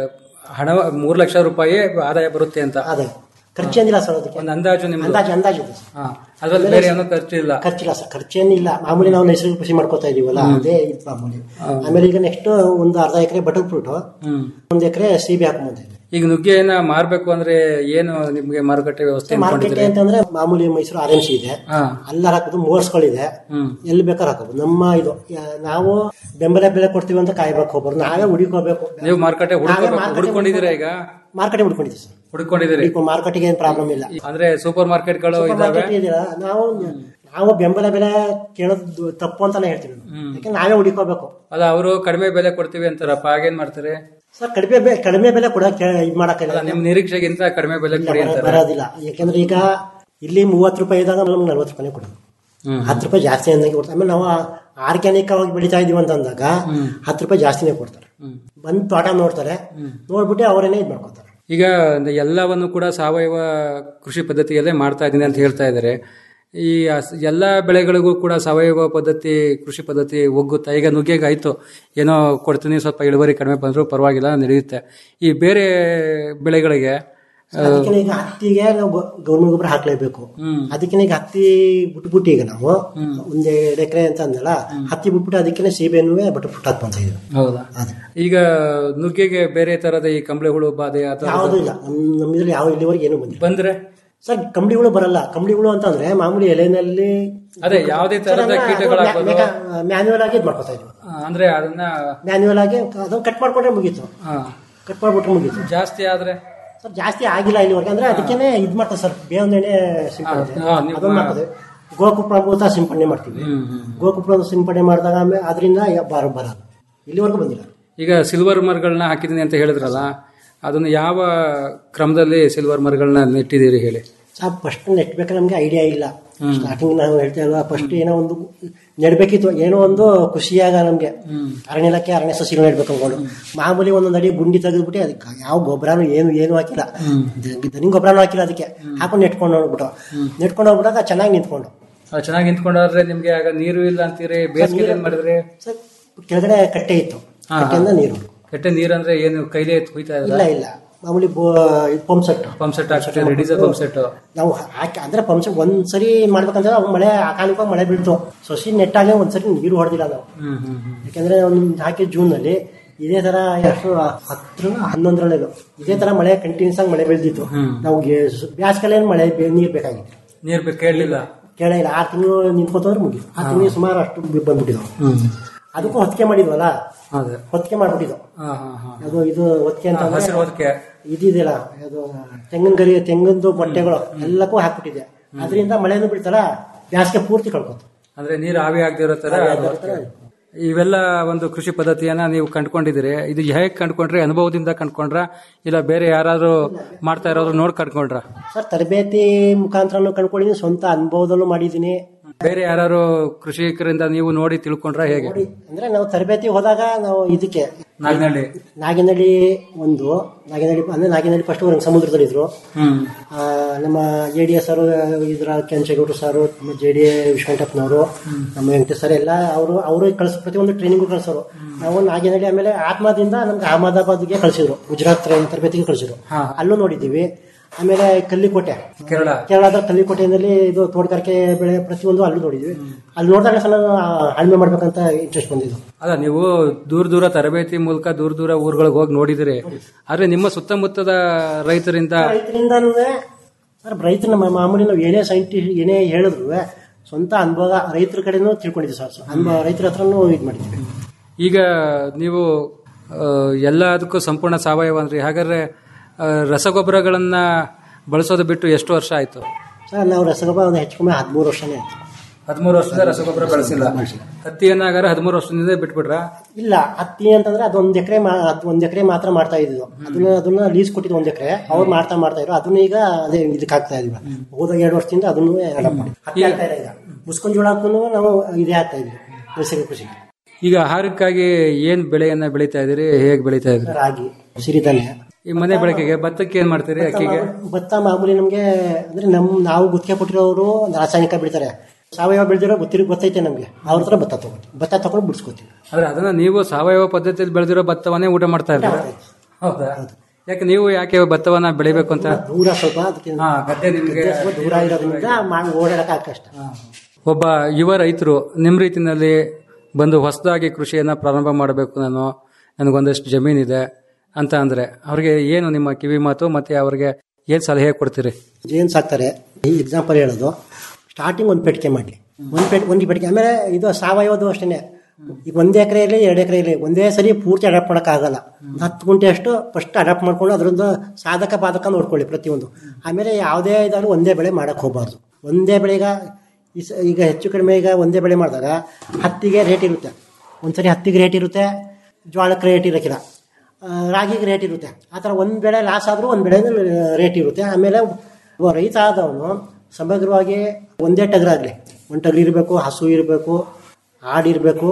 ಹಣ ಮೂರು ಲಕ್ಷ ರೂಪಾಯಿ ಆದಾಯ ಬರುತ್ತೆ ಅಂತ ಅದೇ ಖರ್ಚೇನಿಲ್ಲ ಸರ್ ಅದಕ್ಕೆ ಒಂದು ಅಂದಾಜು ನಿಮ್ದು ಅಂದಾಜು ಅಂದಾಜು ಇದೆ ಸರ್. ಹಾ ಅದ್ರಲ್ಲಿ ಬೇರೆ ಏನೋ ಖರ್ಚು ಇಲ್ಲ ಖರ್ಚಿಲ್ಲ ಸರ್ ಖರ್ಚೇನಿಲ್ಲ ಮಾಮೂಲಿ ನಾವು ನೈಸರ್ಗಿಕ ಕೃಷಿ ಮಾಡ್ಕೋತಾ ಇದೀವಲ್ಲ ಅದೇ ಇದು ಮಾಮೂಲಿ ಆಮೇಲೆ ಈಗ ನೆಕ್ಸ್ಟ್ ಒಂದು ಅರ್ಧ ಎಕರೆ ಬಟರ್ ಫ್ರೂಟ್ ಹ್ಮ್ ಒಂದು ಎಕರೆ ಸಿಬಿ ಹಾಕೊಂಬಂದಿದೆ ಈಗ ನುಗ್ಗೆಯನ್ನ ಮಾರ್ಬೇಕು ಅಂದ್ರೆ ಏನು ನಿಮ್ಗೆ ಮಾರುಕಟ್ಟೆ ವ್ಯವಸ್ಥೆ ಮಾರ್ಕೆಟ್ ಅನ್ಕೊಂಡಿದ್ರಿ ಅಂತಂದ್ರೆ ಮಾಮೂಲಿ ಮೈಸೂರು ಆರ್ ಎಂ ಸಿ ಇದೆ ಹಾ ಅಲ್ಲ ಹಾಕೋದು ಮೋರ್ಸ್ಗಳಿದೆ ಹ್ಮ್ ಎಲ್ಲಿ ಬೇಕಾದ್ರೆ ಹಾಕೋದು ನಮ್ಮ ಇದು ಯಾ- ನಾವು ಬೆಂಬಲ ಬೆಲೆ ಕೊಡ್ತೀವಿ ಅಂತ ಕಾಯ್ಬೇಕು ಒಬ್ಬರು ನಾವೇ ಹುಡುಕೋಬೇಕು ನೀವು ಮಾರ್ಕೆಟೆ ಹುಡುಕ ಹುಡ್ಕೊಂಡಿದ್ದೀರಾ ಈಗ ಮಾರ್ಕೆಟ್ ಹುಡ್ಕೊಂಡಿದ್ದೀವಿ ಸರ್ ಹುಡ್ಕೊಂಡಿದ್ದೀರಿ ಈಗ ಮಾರ್ಕೆಟ್ಗೆ ಏನು ಪ್ರಾಬ್ಲಮ್ ಇಲ್ಲ ಅಂದ್ರೆ ಸೂಪರ್ ಮಾರ್ಕೆಟ್ಗಳು ಸೂಪರ್ ಇದಾವೆ ಮಾರ್ಕೆಟ್ ಇದೆಯಲ್ಲ ನಾವು ನಾವು ಬೆಂಬಲ ಬೆಲೆ ಕೇಳೋದು ತಪ್ಪು ಅಂತಾನೆ ಹೇಳ್ತೀವಿ ನಾನು. ಯಾಕೆ ನಾವೇ ಹುಡುಕೋಬೇಕು ಅಲ್ಲ ಅವರು ಕಡಿಮೆ ಬೆಲೆ ಕೊಡ್ತೀವಿ ಅಂತಾರಪ್ಪ ಹಾಗೇನ್ ಮಾಡ್ತಾರೆ ಸರ್ ಕಡಿಮೆ ಬೆಲೆ ಕಡಿಮೆ ಬೆಲೆ ಕೊಡಕ್ಕೆ ಇದು ಮಾಡಕ್ಕಿಲ್ಲ ಅಲ್ಲ ನಿಮ್ ನಿರೀಕ್ಷೆಗಿಂತ ಕಡಿಮೆ ಬೆಲೆ ಕೊಡಿ ಅಂತಾರೆ ಬರೋದಿಲ್ಲ ಯಾಕಂದ್ರೆ ಈಗ ಇಲ್ಲಿ ಮೂವತ್ತು ರೂಪಾಯಿ ಇದ್ದಾಗ ನಮ್ಗೆ ನಲ್ವತ್ತು ರೂಪಾಯಿ ಕೊಡೋದು ಹ್ಮ್. ಹತ್ತು ರೂಪಾಯಿ ಜಾಸ್ತಿ ಅಂದಂಗೆ ಕೊಡ್ತಾರೆ ಆಮೇಲೆ ನಾವು ಆರ್ಗ್ಯಾನಿಕ್ ಆಗಿ ಬೆಳಿತಾ ಇದೀವಿ ಅಂತ ಅಂದಾಗ ಹತ್ತು ರೂಪಾಯಿ ಜಾಸ್ತಿನೇ ಕೊಡ್ತಾರೆ ಬಂದು ತೋಟ ನೋಡ್ತಾರೆ ನೋಡ್ಬಿಟ್ಟು ಅವರೇನೆ ಇದು ಮಾಡ್ಕೊತಾರೆ ಈಗ ಎಲ್ಲವನ್ನು ಕೂಡ ಸಾವಯವ ಕೃಷಿ ಪದ್ಧತಿಯಲ್ಲೇ ಮಾಡ್ತಾ ಇದ್ದೀನಿ ಅಂತ ಹೇಳ್ತಾ ಇದ್ದಾರೆ ಈ ಅಸ್- ಎಲ್ಲ ಬೆಳೆಗಳಿಗೂ ಕೂಡ ಸಾವಯವ ಪದ್ಧತಿ ಕೃಷಿ ಪದ್ಧತಿ ಒಗ್ಗುತ್ತಾ ಈಗ ನುಗ್ಗೆಗೆ ಆಯ್ತು ಏನೋ ಕೊಡ್ತೀನಿ ಸ್ವಲ್ಪ ಇಳುವರಿ ಕಡಿಮೆ ಬಂದರೂ ಪರವಾಗಿಲ್ಲ ನಡೆಯುತ್ತೆ ಈ ಬೇರೆ ಬೆಳೆಗಳಿಗೆ ಅದಕ್ಕೆ ಈಗ ಹತ್ತಿಗೆ ನಾವು ಗೌರ್ಮೆಂಟ್ ಗೊಬ್ಬರ ಹಾಕ್ಲೇಬೇಕು ಅದಕ್ಕೆ ಈಗ ಹತ್ತಿ ಬಿಟ್ಬಿಟ್ಟು ಈಗ ನಾವು ಒಂದ್ ಎರಡು ಎಕರೆ ಅಂತ ಅಂದಲ್ಲ ಹತ್ತಿ ಬಿಟ್ಬಿಟ್ಟು ಅದಕ್ಕೆ ಸೀಬೆನೂ ಬಟ್ ಪುಟ್ಟ ಹಾಕ್ಕೊಂತ ಇದೀವಿ ಹೌದಾ ಅದೇ ಈಗ ನುಗ್ಗೆಗೆ ಬೇರೆ ತರದ ಈ ಕಂಬಳಿ ಹುಳು ಬಾಧೆ ಅಥವಾ ಯಾವುದೂ ಇಲ್ಲ ನಮ್ ನಮ್ಮಿದ್ರಲ್ಲಿ ಯಾವ ಇಲ್ಲಿವರೆಗೆ ಏನು ಬಂದಿಲ್ಲ ಬಂದ್ರೆ ಸರ್ ಕಂಬಳಿಗಳು ಬರಲ್ಲ ಕಂಬಳಿಗಳು ಅಂತಂದ್ರೆ ಮಾಮೂಲಿ ಎಲೆನಲ್ಲಿ ಅದೇ ಯಾವುದೇ ತರದ ಕೀಟಗಳಾಗ್ಬೋದು ಮ್ಯಾನ್ಯುವಲ್ ಆಗಿ ಇದು ಮಾಡ್ಕೊತಾ ಇದ್ವಿ ಆ, ಅಂದ್ರೆ ಅದನ್ನ ಮ್ಯಾನ್ಯುವಲ್ ಆಗಿ ಅದನ್ನ ಕಟ್ ಮಾಡ್ಕೊಂಡ್ರೆ ಮುಗೀತು ಆ, ಕಟ್ ಮಾಡ್ಬಿಟ್ರೆ ಮುಗೀತು ಜಾಸ್ತಿ ಆದ್ರೆ ಸರ್ ಜಾಸ್ತಿ ಆಗಿಲ್ಲ ಇಲ್ಲಿವರೆಗೆ ಅಂದ್ರೆ ಅದಕ್ಕೇನೆ ಇದು ಮಾಡ್ತಾರೆ ಸರ್ ಬೇವಿನ ಎಣ್ಣೆ ಸಿಂಪಡಣೆ ಹಾ, ನೀವು ಅದನ್ನ ಮಾಡ್ತದೆ ಗೋಕುಪ್ರಾಭೂತ ಸಿಂಪಡಣೆ ಮಾಡ್ತೀವಿ ಗೋಕುಪ್ರಾಭೂತ ಸಿಂಪಡಣೆ ಮಾಡಿದಾಗ ಆಮೇಲೆ ಅದರಿಂದ ಬರ ಬರಲ್ಲ ಇಲ್ಲಿವರೆಗೂ ಬಂದಿಲ್ಲ ಈಗ ಸಿಲ್ವರ್ ಮರಗಳನ್ನ ಹಾಕಿದ್ದೀನಿ ಅಂತ ಹೇಳಿದ್ರಲ್ಲ ಅದನ್ನ ಯಾವ ಕ್ರಮದಲ್ಲಿ ಸಿಲ್ವರ್ ಮರಗಳನ್ನ ನೆಟ್ಟಿದ್ದೀರಿ ಹೇಳಿ ಸರ್ ಫಸ್ಟ್ ನೆಟ್ಬೇಕಾದ್ರೆ ನಮ್ಗೆ ಐಡಿಯಾ ಇಲ್ಲ ಸ್ಟಾರ್ಟಿಂಗ್ ನಾವು ಹೇಳ್ತಾ ಇಲ್ವಾ ಫಸ್ಟ್ ಏನೋ ಒಂದು ನೆಡ್ಬೇಕಿತ್ತು ಏನೋ ಒಂದು ಖುಷಿಯಾಗ ನಮ್ಗೆ ಅರಣ್ಯ ಇಲಾಖೆ ಅರಣ್ಯ ಸಸಿಗಳು ನೆಡ್ಬೇಕು ಅನ್ಕೊಂಡು ಮಾಮೂಲಿ ಒಂದೊಂದು ಅಡಿ ಗುಂಡಿ ತೆಗೆದ್ಬಿಟ್ಟು ಅದಕ್ಕೆ ಯಾವ ಗೊಬ್ಬರನು ಏನು ಏನು ಹಾಕಿಲ್ಲ ದನಿ ಗೊಬ್ಬರನು ಹಾಕಿಲ್ಲ ಅದಕ್ಕೆ ಹಾಕೊಂಡು ನೆಟ್ಕೊಂಡು ಹೋಗ್ಬಿಟ್ಟು ನೆಟ್ಕೊಂಡು ಹೋಗ್ಬಿಟ್ಟಾಗ ಚೆನ್ನಾಗಿ ನಿಂತ್ಕೊಂಡು ಆ, ಚೆನ್ನಾಗಿ ನಿಂತ್ಕೊಂಡಾದ್ರೆ ನಿಮ್ಗೆ ಆಗ ನೀರು ಇಲ್ಲ ಅಂತೀರಿ ಬೇಸಿಗೆ ಏನ್ ಮಾಡಿದ್ರಿ ಸರ್ ಕೆಳಗಡೆ ಕಟ್ಟೆ ಇತ್ತು ಹಾ, ಕಟ್ಟೆಯಿಂದ ನೀರು ಕೆಟ್ಟ ನೀರಂದ್ರೆ ಏನು ಕೈಲೇ ಕುಯ್ತಾ ಇಲ್ಲ ಇದ್ರ ಇಲ್ಲ ಮಾಮೂಲಿ ಪಂಪ್ ಸೆಟ್ ಪಂಪ್ ಸೆಟ್ ಹಾಕ್ಬಿಟ್ಟು ಡೀಸೆಲ್ ಪಂಪ್ ಸೆಟ್ ನಾವು ಹಾಕಿ ಅಂದ್ರೆ ಪಂಪ್ ಸೆಟ್ ಒಂದ್ಸರಿ ಮಾಡ್ಬೇಕಂದ್ರೆ ಅವಾಗ ಮಳೆ ಅಕಾಲಿಕವಾಗಿ ಮಳೆ ಬೀಳ್ತು ಸಸಿ ನೆಟ್ಟಾಗ ಒಂದ್ಸರಿ ನೀರು ಹೊಡೆದಿಲ್ಲ ನಾವು ಹ್ಮ್ ಹ್ಮ್ ಹ್ಮ್ ಯಾಕಂದ್ರೆ ಒಂದು ಹಾಕಿ ಜೂನ್ ನಲ್ಲಿ ಇದೇ ತರ ಎಷ್ಟು ಹತ್ತರ ಹನ್ನೊಂದರಲ್ಲಿ ಇದೇ ತರ ಮಳೆ ಕಂಟಿನ್ಯೂಸ್ ಆಗಿ ಮಳೆ ಬೀಳ್ದಿತ್ತು ನಾವು ಬ್ಯಾಸ್ಗೆಲ್ಲ ಮಳೆ ಬೇ- ನೀರ್ ಬೇಕಾಗಿತ್ತು ನೀರ್ ಬೇಕು ಕೇಳಲಿಲ್ಲ ಕೇಳ ಇಲ್ಲ ಆರು ತಿಂಗಳು ನಿಂತ್ಕೋತಂದ್ರೆ ಮುಗಿ ಆ ತಿಂಗಳು ಸುಮಾರು ಅಷ್ಟು ಬಿ- ಬಂದ್ಬಿಟ್ಟಿದ್ವು ಅದಕ್ಕೂ ಹೊತ್ತಿಗೆ ಮಾಡಿದ್ವಲ್ಲ ಅದೇ ಹೊತ್ತಿಗೆ ಮಾಡ್ಬಿಟ್ಟಿದ್ವು ಹಾ ಹಾ ಹಾ ಅದು ಇದು ಹೊತ್ತಿಗೆ ಅಂತ ಅಂದ್ರೆ ಹಸಿರು ಹೊದಕ್ಕೆ ಇದಿದೆಯಲ್ಲ ಅದು ತೆಂಗಿನ ಗರಿ ತೆಂಗಿನದು ಬಟ್ಟೆಗಳು ಎಲ್ಲಕ್ಕೂ ಹಾಕ್ಬಿಟ್ಟಿದೆ ಅದರಿಂದ ಮಳೆನೂ ಬೀಳ್ತಲ್ಲ ಬ್ಯಾಸ್ಗೆ ಪೂರ್ತಿ ಕಳ್ಕೊತು ಅಂದ್ರೆ ನೀರು ಆವಿ ಆಗದಿರೋ ತರ ಇವೆಲ್ಲ ಒಂದು ಕೃಷಿ ಪದ್ಧತಿಯನ್ನ ನೀವು ಕಂಡ್ಕೊಂಡಿದ್ದೀರಿ ಇದು ಹೇಗೆ ಕಂಡ್ಕೊಂಡ್ರಿ ಅನುಭವದಿಂದ ಕಂಡ್ಕೊಂಡ್ರ ಇಲ್ಲ ಬೇರೆ ಯಾರಾದ್ರೂ ಮಾಡ್ತಾ ಇರೋರು ನೋಡ್ ಕಂಡ್ಕೊಂಡ್ರ ಸರ್ ತರಬೇತಿ ಮುಖಾಂತರ ಕಂಡ್ಕೊಂಡಿದ್ದೀನಿ ಸ್ವಂತ ಅನುಭವದಲ್ಲೂ ಮಾಡಿದ್ದೀನಿ ಬೇರೆ ಯಾರು ಕೃಷಿಕರಿಂದ ನೀವು ನೋಡಿ ತಿಳ್ಕೊಂಡ್ರ ಹೇಗೆ ನೋಡಿ ಅಂದ್ರೆ ನಾವು ತರಬೇತಿ ಹೋದಾಗ ನಾವು ಇದಕ್ಕೆ ನಾಗಿನಹಳ್ಳಿ ನಾಗಿನಹಳ್ಳಿ ಒಂದು ನಾಗಿನಹಳ್ಳಿ ಅಂದ್ರೆ ನಾಗಿನಹಳ್ಳಿ ಫಸ್ಟ್ ರಂಗ ಸಮುದ್ರದಲ್ಲಿ ಇದ್ರು ಹ್ಮ್ ಆ, ನಮ್ಮ ಜೆ ಡಿ ಎಸ್ ಅವರು ಇದ್ರ ಕೆಂಚೇಗೌಡರು ಸಾರು ನಮ್ಮ ಜೆ ಡಿ ವಿಶ್ವಂಟಪ್ಪನವರು ನಮ್ಮ ವೆಂಕಟೇಶ್ ಸರ್ ಎಲ್ಲ ಅವರು ಅವರು ಕಳ್ಸ ಪ್ರತಿಯೊಂದು ಟ್ರೈನಿಂಗು ಕಳ್ಸೋರು ನಾವು ನಾಗಿನಹಳ್ಳಿ ಆಮೇಲೆ ಆತ್ಮದಿಂದ ನಮ್ಗೆ ಅಹಮದಾಬಾದ್ಗೆ ಕಳಿಸಿದ್ರು ಗುಜರಾತ್ ಟ್ರೈನ್ ತರಬೇತಿಗೆ ಕಳಿಸಿದ್ರು ಹಾ. ಅಲ್ಲೂ ನೋಡಿದ್ದೀವಿ ಆಮೇಲೆ ಕಲ್ಲಿಕೋಟೆ ಕೇರಳ ಕೇರಳದ ಕಲ್ಲಿಕೋಟೆಯಲ್ಲಿ ಇದು ತೋಟಗಾರಿಕೆ ಬೆಳೆ ಪ್ರತಿಯೊಂದು ಅಲ್ಲೂ ನೋಡಿದ್ವಿ ಅಲ್ಲಿ ನೋಡಿದಾಗ ಸಲ ಅಳ್ಮೆ ಮಾಡ್ಬೇಕಂತ ಇಂಟ್ರೆಸ್ಟ್ ಬಂದಿದ್ದು ಅಲ್ಲ ನೀವು ದೂರ ದೂರ ತರಬೇತಿ ಮೂಲಕ ದೂರ ದೂರ ಊರುಗಳಿಗೆ ಹೋಗಿ ನೋಡಿದಿರಿ ಆದ್ರೆ ನಿಮ್ಮ ಸುತ್ತಮುತ್ತದ ರೈತರಿಂದ ರೈತರಿಂದನೂ ಸರ್ ರೈತರ ನಮ್ಮ ಮಾಮೂಲಿ ನಾವು ಏನೇ ಸೈಂಟಿಸ್ಟ್ ಏನೇ ಹೇಳಿದ್ರು ಸ್ವಂತ ಅನುಭವ ರೈತರ ಕಡೆನೂ ತಿಳ್ಕೊಂಡಿದ್ದೀವಿ ಸರ್ ಸೊ ಅನುಭವ ರೈತರ ಹತ್ರನೂ ಇದು ಮಾಡಿದ್ದೀವಿ ಈಗ ನೀವು ಆ, ಎಲ್ಲದಕ್ಕೂ ಸಂಪೂರ್ಣ ಸಾವಯವ ಅಂದ್ರಿ ಹಾಗಾದ್ರೆ ಆ, ರಸಗೊಬ್ಬರಗಳನ್ನ ಬಳಸೋದು ಬಿಟ್ಟು ಎಷ್ಟು ವರ್ಷ ಆಯ್ತು ಸರ್ ನಾವು ರಸಗೊಬ್ಬರ ಒಂದು ಹೆಚ್ಚು ಕಮ್ಮಿ ಹದಿಮೂರು ವರ್ಷನೇ ಆಯ್ತು ಹದಿಮೂರು ವರ್ಷದ ರಸಗೊಬ್ಬರ ಬಳಸಿಲ್ಲ ಹತ್ತಿಯನ್ನ ಹಾಗಾದ್ರೆ ಹದಿಮೂರು ವರ್ಷದಿಂದ ಬಿಟ್ಬಿಟ್ರ ಇಲ್ಲ ಹತ್ತಿ ಅಂತಂದ್ರೆ ಅದೊಂದ್ ಎಕರೆ ಒಂದ್ ಎಕರೆ ಮಾತ್ರ ಮಾಡ್ತಾ ಇದ್ದಿದ್ದು ಅದನ್ನ ಅದನ್ನ ಲೀಸ್ ಕೊಟ್ಟಿದ್ದು ಒಂದ್ ಎಕರೆ ಅವ್ರು ಮಾಡ್ತಾ ಮಾಡ್ತಾ ಇದ್ರು ಅದನ್ನ ಈಗ ಅದೇ ಇದಕ್ಕೆ ಹಾಕ್ತಾ ಇದೀವಿ ಹೋದ ಎರಡು ವರ್ಷದಿಂದ ಅದನ್ನು ಅಡಾಪ್ಟ್ ಮಾಡಿ ಹತ್ತಿ ಆಗ್ತಾ ಇಲ್ಲ ಈಗ ಮುಸ್ಕೊಂಡ್ ಜೋಳ ಹಾಕೊಂಡು ನಾವು ಇದೇ ಆಗ್ತಾ ಇದ್ವಿ ನೈಸರ್ಗಿಕ ಕೃಷಿ ಈಗ ಆಹಾರಕ್ಕಾಗಿ ಏನ್ ಬೆಳೆಯನ್ನ ಬೆಳೀತಾ ಇದೀರಿ ಹೇಗೆ ಬೆಳೀತಾ ಇದ್ರಿ ರಾಗಿ ಸಿರಿಧಾನ್ಯ ಈ ಮನೆ ಬಳಕೆಗೆ ಭತ್ತಕ್ಕೆ ಏನ್ ಮಾಡ್ತೀರಿ ಅಕ್ಕಿಗೆ ಭತ್ತ ಮಾಮೂಲಿ ನಮ್ಗೆ ಅಂದ್ರೆ ನಮ್ ನಾವು ಗುತ್ತಿಗೆ ಕೊಟ್ಟಿರೋರು ರಾಸಾಯನಿಕ ಬೆಳಿತಾರೆ ಸಾವಯವ ಬೆಳೆದಿರೋ ಗೊತ್ತಿರೋ ಗೊತ್ತೈತೆ ನಮ್ಗೆ ಅವ್ರ ಹತ್ರ ಭತ್ತ ತಗೋತೀವಿ ಭತ್ತ ತಗೊಂಡು ಬಿಡಿಸ್ಕೋತೀವಿ ಆದ್ರೆ ಅದನ್ನ ನೀವು ಸಾವಯವ ಪದ್ಧತಿಯಲ್ಲಿ ಬೆಳೆದಿರೋ ಭತ್ತವನ್ನೇ ಊಟ ಮಾಡ್ತಾ ಇದ್ದೀರಾ ಹೌದಾ ಯಾಕೆ ನೀವು ಯಾಕೆ ಭತ್ತವನ್ನ ಬೆಳಿಬೇಕು ಅಂತ ದೂರ ಸ್ವಲ್ಪ ಅದಕ್ಕೆ ಹಾ, ಗದ್ದೆ ನಿಮ್ಗೆ ಸ್ವಲ್ಪ ದೂರ ಇರೋದ್ರಿಂದ ಮಾಡಿ ಓಡಾಡಕ್ಕೆ ಕಷ್ಟ ಒಬ್ಬ ಯುವ ರೈತರು ನಿಮ್ಮ ರೀತಿನಲ್ಲಿ ಬಂದು ಹೊಸದಾಗಿ ಕೃಷಿಯನ್ನ ಪ್ರಾರಂಭ ಮಾಡಬೇಕು ನಾನು ನನಗೊಂದಷ್ಟು ಜಮೀನಿದೆ ಅಂತ ಅಂದ್ರೆ ಅವ್ರಿಗೆ ಏನು ನಿಮ್ಮ ಕಿವಿ ಮಾತು ಮತ್ತೆ ಅವ್ರಿಗೆ ಏನ್ ಸಲಹೆ ಕೊಡ್ತೀರಿ ಜೇನು ಸಾಕ್ತಾರೆ ಈ ಎಕ್ಸಾಂಪಲ್ ಹೇಳೋದು ಸ್ಟಾರ್ಟಿಂಗ್ ಒಂದು ಪೆಟ್ಟಿಗೆ ಮಾಡಲಿ ಒಂದು ಪೆಟ್ ಒಂದು ಪೆಟ್ಟಿಗೆ ಆಮೇಲೆ ಇದು ಸಾವಯವದು ಅಷ್ಟೇ ಈಗ ಒಂದು ಎಕರೆ ಇರಲಿ ಎರಡು ಎಕರೆ ಇರಲಿ ಒಂದೇ ಸರಿ ಪೂರ್ತಿ ಅಡಾಪ್ಟ್ ಮಾಡೋಕ್ಕಾಗಲ್ಲ ಒಂದು ಹತ್ತು ಗುಂಟೆ ಅಷ್ಟು ಫಸ್ಟ್ ಅಡಾಪ್ಟ್ ಮಾಡ್ಕೊಂಡು ಅದರಿಂದ ಸಾಧಕ ಬಾಧಕ ನೋಡ್ಕೊಳ್ಳಿ ಪ್ರತಿಯೊಂದು ಆಮೇಲೆ ಯಾವುದೇ ಇದಾದ್ರೂ ಒಂದೇ ಬೆಳೆ ಮಾಡೋಕ್ಕೆ ಹೋಗಬಾರ್ದು ಒಂದೇ ಬೆಳೆಗ ಈ ಸ- ಈಗ ಹೆಚ್ಚು ಕಡಿಮೆ ಈಗ ಒಂದೇ ಬೆಳೆ ಮಾಡಿದಾಗ ಹತ್ತಿಗೆ ರೇಟ್ ಇರುತ್ತೆ ಒಂದ್ಸರಿ ಹತ್ತಿಗೆ ರೇಟ್ ಇರುತ್ತೆ ಜೋಳಕ್ಕೆ ರೇಟ್ ಇರೋಕ್ಕಿಲ್ಲ ಆ, ರಾಗಿಗೆ ರೇಟ್ ಇರುತ್ತೆ ಆ ಥರ ಒಂದು ಬೆಳೆ ಲಾಸ್ ಆದರೂ ಒಂದು ಬೆಳೆ ರೇಟ್ ಇರುತ್ತೆ ಆಮೇಲೆ ಒಬ್ಬ ರೈತ ಆದವನು ಸಮಗ್ರವಾಗಿ ಒಂದೇ ಟಗರಾಗಲಿ ಒಂದು ಟಗರು ಇರಬೇಕು ಹಸು ಇರಬೇಕು ಆಡಿರಬೇಕು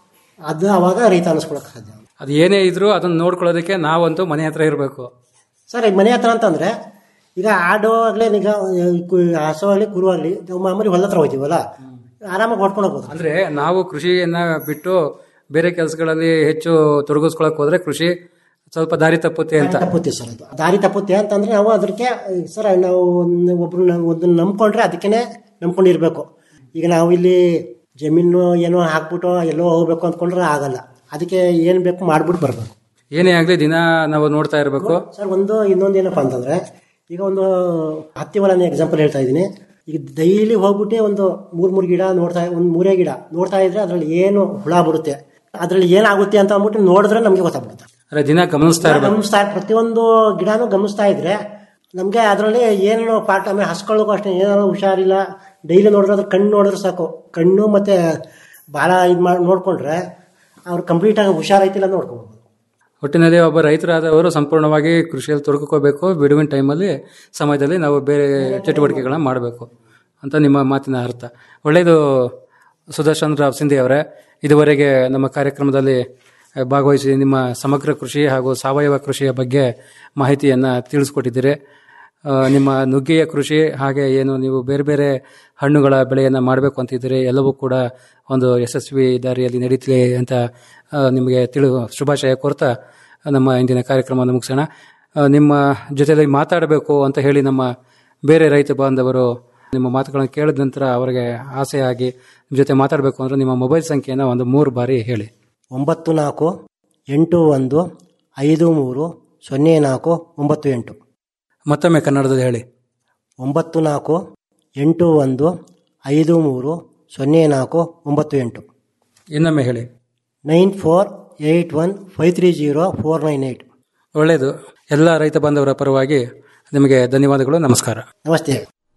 ಅದು ಅವಾಗ ರೈತ ಅನ್ನಿಸ್ಕೊಳಕ್ಕೆ ಸಾಧ್ಯ ಅದು ಏನೇ ಇದ್ರೂ ಅದನ್ನ ನೋಡ್ಕೊಳ್ಳೋದಕ್ಕೆ ನಾವಂತೂ ಮನೆ ಹತ್ರ ಇರಬೇಕು ಸರ್ ಈಗ ಮನೆ ಹತ್ರ ಅಂತಂದರೆ ಈಗ ಆಡು ಆಗಲಿ ಈಗ ಕು- ಹಸು ಆಗಲಿ ಕುರು ಆಗಲಿ ಮಾಮೂಲಿ ಹೊಲ ಹತ್ರ ಹೋಗ್ತೀವಲ್ಲ ಆರಾಮಾಗಿ ಹೊಡ್ಕೊಂಡು ಹೋಗ್ಬೋದು ಅಂದ್ರೆ ನಾವು ಕೃಷಿಯನ್ನ ಬಿಟ್ಟು ಬೇರೆ ಕೆಲಸಗಳಲ್ಲಿ ಹೆಚ್ಚು ತೊಡಗಿಸ್ಕೊಳಕ್ ಹೋದ್ರೆ ಕೃಷಿ ಸ್ವಲ್ಪ ದಾರಿ ತಪ್ಪುತ್ತೆ ಅಂತ ತಪ್ಪುತ್ತೆ ಸರ್ ಅದು ದಾರಿ ತಪ್ಪುತ್ತೆ ಅಂತಂದ್ರೆ ನಾವು ಅದಕ್ಕೆ ಸರ್ ನಾವು ಒಂದು ಒಬ್ರು ಒಂದನ್ನು ನಂಬ್ಕೊಂಡ್ರೆ ಅದಕ್ಕೇ ನಂಬ್ಕೊಂಡಿರ್ಬೇಕು ಈಗ ನಾವು ಇಲ್ಲಿ ಜಮೀನು ಏನೋ ಹಾಕ್ಬಿಟ್ಟು ಎಲ್ಲೋ ಹೋಗ್ಬೇಕು ಅಂದ್ಕೊಂಡ್ರೆ ಆಗಲ್ಲ ಅದಕ್ಕೆ ಏನು ಬೇಕು ಮಾಡ್ಬಿಟ್ಟು ಬರ್ಬೇಕು ಏನೇ ಆಗ್ಲಿ ದಿನ ನಾವು ನೋಡ್ತಾ ಇರಬೇಕು ಸರ್ ಒಂದು ಇನ್ನೊಂದು ಏನಪ್ಪ ಅಂತಂದ್ರೆ ಈಗ ಒಂದು ಹತ್ತಿ ಹೊಲನೇ ಎಕ್ಸಾಂಪಲ್ ಹೇಳ್ತಾ ಇದ್ದೀನಿ ಈಗ ಡೈಲಿ ಹೋಗ್ಬಿಟ್ಟು ಒಂದು ಮೂರ್ ಮೂರು ಗಿಡ ನೋಡ್ತಾ ಒಂದು ಮೂರೇ ಗಿಡ ನೋಡ್ತಾ ಇದ್ರೆ ಅದ್ರಲ್ಲಿ ಏನು ಹುಳ ಬರುತ್ತೆ ಅದ್ರಲ್ಲಿ ಏನಾಗುತ್ತೆ ಅಂತ ಅಂದ್ಬಿಟ್ಟು ನೋಡಿದ್ರೆ ನಮಗೆ ಗೊತ್ತಾಗ್ಬಿಡುತ್ತೆ ಅಂದ್ರೆ ದಿನ ಗಮನಿಸ್ತಾ ಇರ್ಬೇಕು ಗಮನಿಸ್ತಾ ಪ್ರತಿಯೊಂದು ಗಿಡನೂ ಗಮನಿಸ್ತಾ ಇದ್ರೆ ನಮಗೆ ಅದರಲ್ಲಿ ಏನು ಪಾಠ ಆಮೇಲೆ ಹಸ್ಕೊಳ್ಳೋಕ್ಕೂ ಅಷ್ಟೇ ಏನಾದ್ರು ಹುಷಾರಿಲ್ಲ ಡೈಲಿ ನೋಡಿದ್ರೆ ಅದ್ರ ಕಣ್ಣು ನೋಡಿದ್ರೆ ಸಾಕು ಕಣ್ಣು ಮತ್ತೆ ಬಾಲ ಇದು ಮಾಡಿ ನೋಡ್ಕೊಂಡ್ರೆ ಅವ್ರು ಕಂಪ್ಲೀಟಾಗಿ ಹುಷಾರೈತಿಲ್ಲ ನೋಡ್ಕೋಬೋದು ಒಟ್ಟಿನಲ್ಲಿ ಒಬ್ಬ ರೈತರಾದವರು ಸಂಪೂರ್ಣವಾಗಿ ಕೃಷಿಯಲ್ಲಿ ತೊಡಗಿಕೋಬೇಕು ಬಿಡುವಿನ ಟೈಮಲ್ಲಿ ಸಮಯದಲ್ಲಿ ನಾವು ಬೇರೆ ಚಟುವಟಿಕೆಗಳನ್ನ ಮಾಡಬೇಕು ಅಂತ ನಿಮ್ಮ ಮಾತಿನ ಅರ್ಥ ಒಳ್ಳೆಯದು ಸುದರ್ಶನ್ ರಾವ್ ಸಿಂಧಿ ಅವರೇ ಇದುವರೆಗೆ ನಮ್ಮ ಕಾರ್ಯಕ್ರಮದಲ್ಲಿ ಆ, ಭಾಗವಹಿಸಿ ನಿಮ್ಮ ಸಮಗ್ರ ಕೃಷಿ ಹಾಗೂ ಸಾವಯವ ಕೃಷಿಯ ಬಗ್ಗೆ ಮಾಹಿತಿಯನ್ನು ತಿಳಿಸ್ಕೊಟ್ಟಿದ್ದೀರಿ ಆ, ನಿಮ್ಮ ನುಗ್ಗೆಯ ಕೃಷಿ ಹಾಗೆ ಏನು ನೀವು ಬೇರೆ ಬೇರೆ ಹಣ್ಣುಗಳ ಬೆಳೆಯನ್ನು ಮಾಡಬೇಕು ಅಂತಿದ್ದೀರಿ ಎಲ್ಲವೂ ಕೂಡ ಒಂದು ಯಶಸ್ವಿ ದಾರಿಯಲ್ಲಿ ನಡೀತಿದೆ ಅಂತ ಆ, ನಿಮಗೆ ತಿಳು ಶುಭಾಶಯ ಕೋರ್ತಾ ನಮ್ಮ ಇಂದಿನ ಕಾರ್ಯಕ್ರಮವನ್ನು ಮುಗಿಸೋಣ ಆ, ನಿಮ್ಮ ಜೊತೆಯಲ್ಲಿ ಮಾತಾಡಬೇಕು ಅಂತ ಹೇಳಿ ನಮ್ಮ ಬೇರೆ ರೈತ ಬಾಂಧವರು ನಿಮ್ಮ ಮಾತುಗಳನ್ನು ಕೇಳಿದ ನಂತರ ಅವರಿಗೆ ಆಸೆ ಆಗಿ ನಿಮ್ಮ ಜೊತೆ ಮಾತಾಡಬೇಕು ಅಂದ್ರೆ ನಿಮ್ಮ ಮೊಬೈಲ್ ಸಂಖ್ಯೆಯನ್ನು ಒಂದು ಮೂರು ಬಾರಿ ಹೇಳಿ ಒಂಬತ್ತು ನಾಲ್ಕು ಎಂಟು ಒಂದು ಐದು ಮೂರು ಸೊನ್ನೆ ನಾಲ್ಕು ಒಂಬತ್ತು ಎಂಟು ಮತ್ತೊಮ್ಮೆ ಕನ್ನಡದಲ್ಲಿ ಹೇಳಿ ಒಂಬತ್ತು ನಾಲ್ಕು ಎಂಟು ಒಂದು ಐದು ಮೂರು ಸೊನ್ನೆ ನಾಲ್ಕು ಒಂಬತ್ತು ಎಂಟು ಇನ್ನೊಮ್ಮೆ ಹೇಳಿ nine four eight one five three zero four nine eight ಒಳ್ಳೆಯದು ಎಲ್ಲ ರೈತ ಬಾಂಧವರ ಪರವಾಗಿ ನಿಮಗೆ ಧನ್ಯವಾದಗಳು ನಮಸ್ಕಾರ ನಮಸ್ತೆ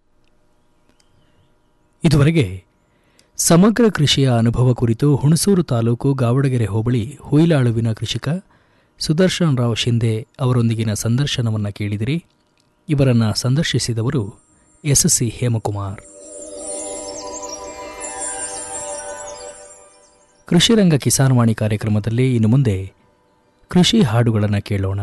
ಇದುವರೆಗೆ ಸಮಗ್ರ ಕೃಷಿಯ ಅನುಭವ ಕುರಿತು ಹುಣಸೂರು ತಾಲೂಕು ಗಾವಡಗೆರೆ ಹೋಬಳಿ ಹುಯಿಲಾಳುವಿನ ಕೃಷಿಕ ಸುದರ್ಶನ್ ರಾವ್ ಶಿಂದೆ ಅವರೊಂದಿಗಿನ ಸಂದರ್ಶನವನ್ನು ಕೇಳಿದಿರಿ ಇವರನ್ನು ಸಂದರ್ಶಿಸಿದವರು ಎಸ್ಎಸ್ಸಿ ಹೇಮಕುಮಾರ್ ಕೃಷಿರಂಗ ಕಿಸಾನ್ವಾಣಿ ಕಾರ್ಯಕ್ರಮದಲ್ಲಿ ಇನ್ನು ಮುಂದೆ ಕೃಷಿ ಹಾಡುಗಳನ್ನು ಕೇಳೋಣ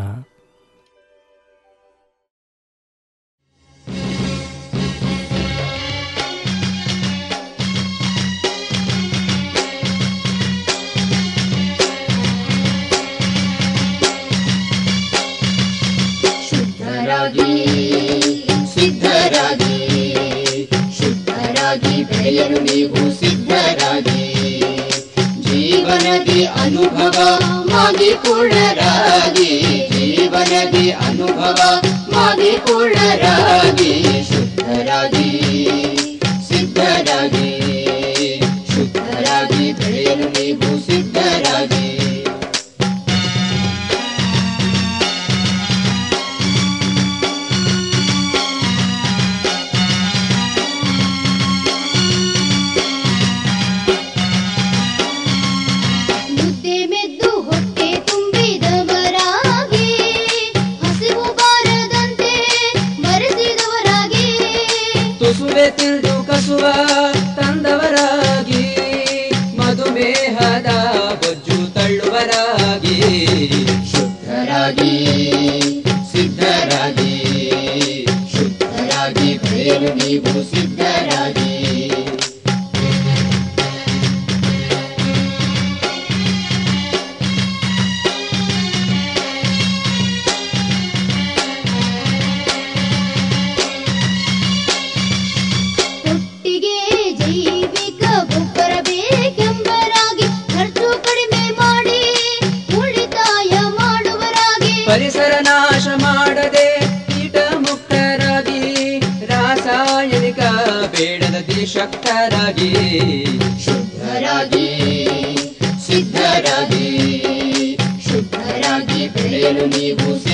ಶುದ್ಧರಾಗಿ ಸಿದ್ಧರಾಗಿ ಶುದ್ಧರಾಗಿ ಬೆಳೆಯಲು ನೀವು ಸಿದ್ಧರಾಗಿ ಜೀವನದಿ ಅನುಭವ ಮಾಗಿಕೊಳ್ಳರಾಗಿ ಜೀವನದಿ ಅನುಭವ ಮಾಗಿಕೊಳ್ಳರಾಗಿ ಶುದ್ಧರಾಗಿ ಸಿದ್ಧರಾಗಿ ಶುದ್ಧರಾಗಿ ಬೆಳೆಯಲು ನೀವು ಸಿದ್ಧರಾಗಿ ಮುದ್ದೆ ಮೆದ್ದು ಹೊಟ್ಟೆ ತುಂಬಿದವರಾಗಿ ಹಸಿವು ಬಾರದಂತೆ ಬರೆಸಿದವರಾಗಿ ತುಸುವೆ ತಿಳಿದು ಕಸುವ ತಂದವರಾಗಿ ಮಧುಮೇಹದ ಬೊಜ್ಜು ತಳ್ಳುವರಾಗಿ ಶುದ್ಧರಾಗಿ ಸಿದ್ಧರಾಗಿ ಶುದ್ಧರಾಗಿ ಬೆಳೆಯಲು ನೀವು ಸಿದ್ಧರಾಗಿ ಶಕ್ತರಾಗಿ ಶುದ್ಧರಾಗಿ ಸಿದ್ಧರಾಗಿ ಶುದ್ಧರಾಗಿ ಬೆಳೆಯಲು ನೀವು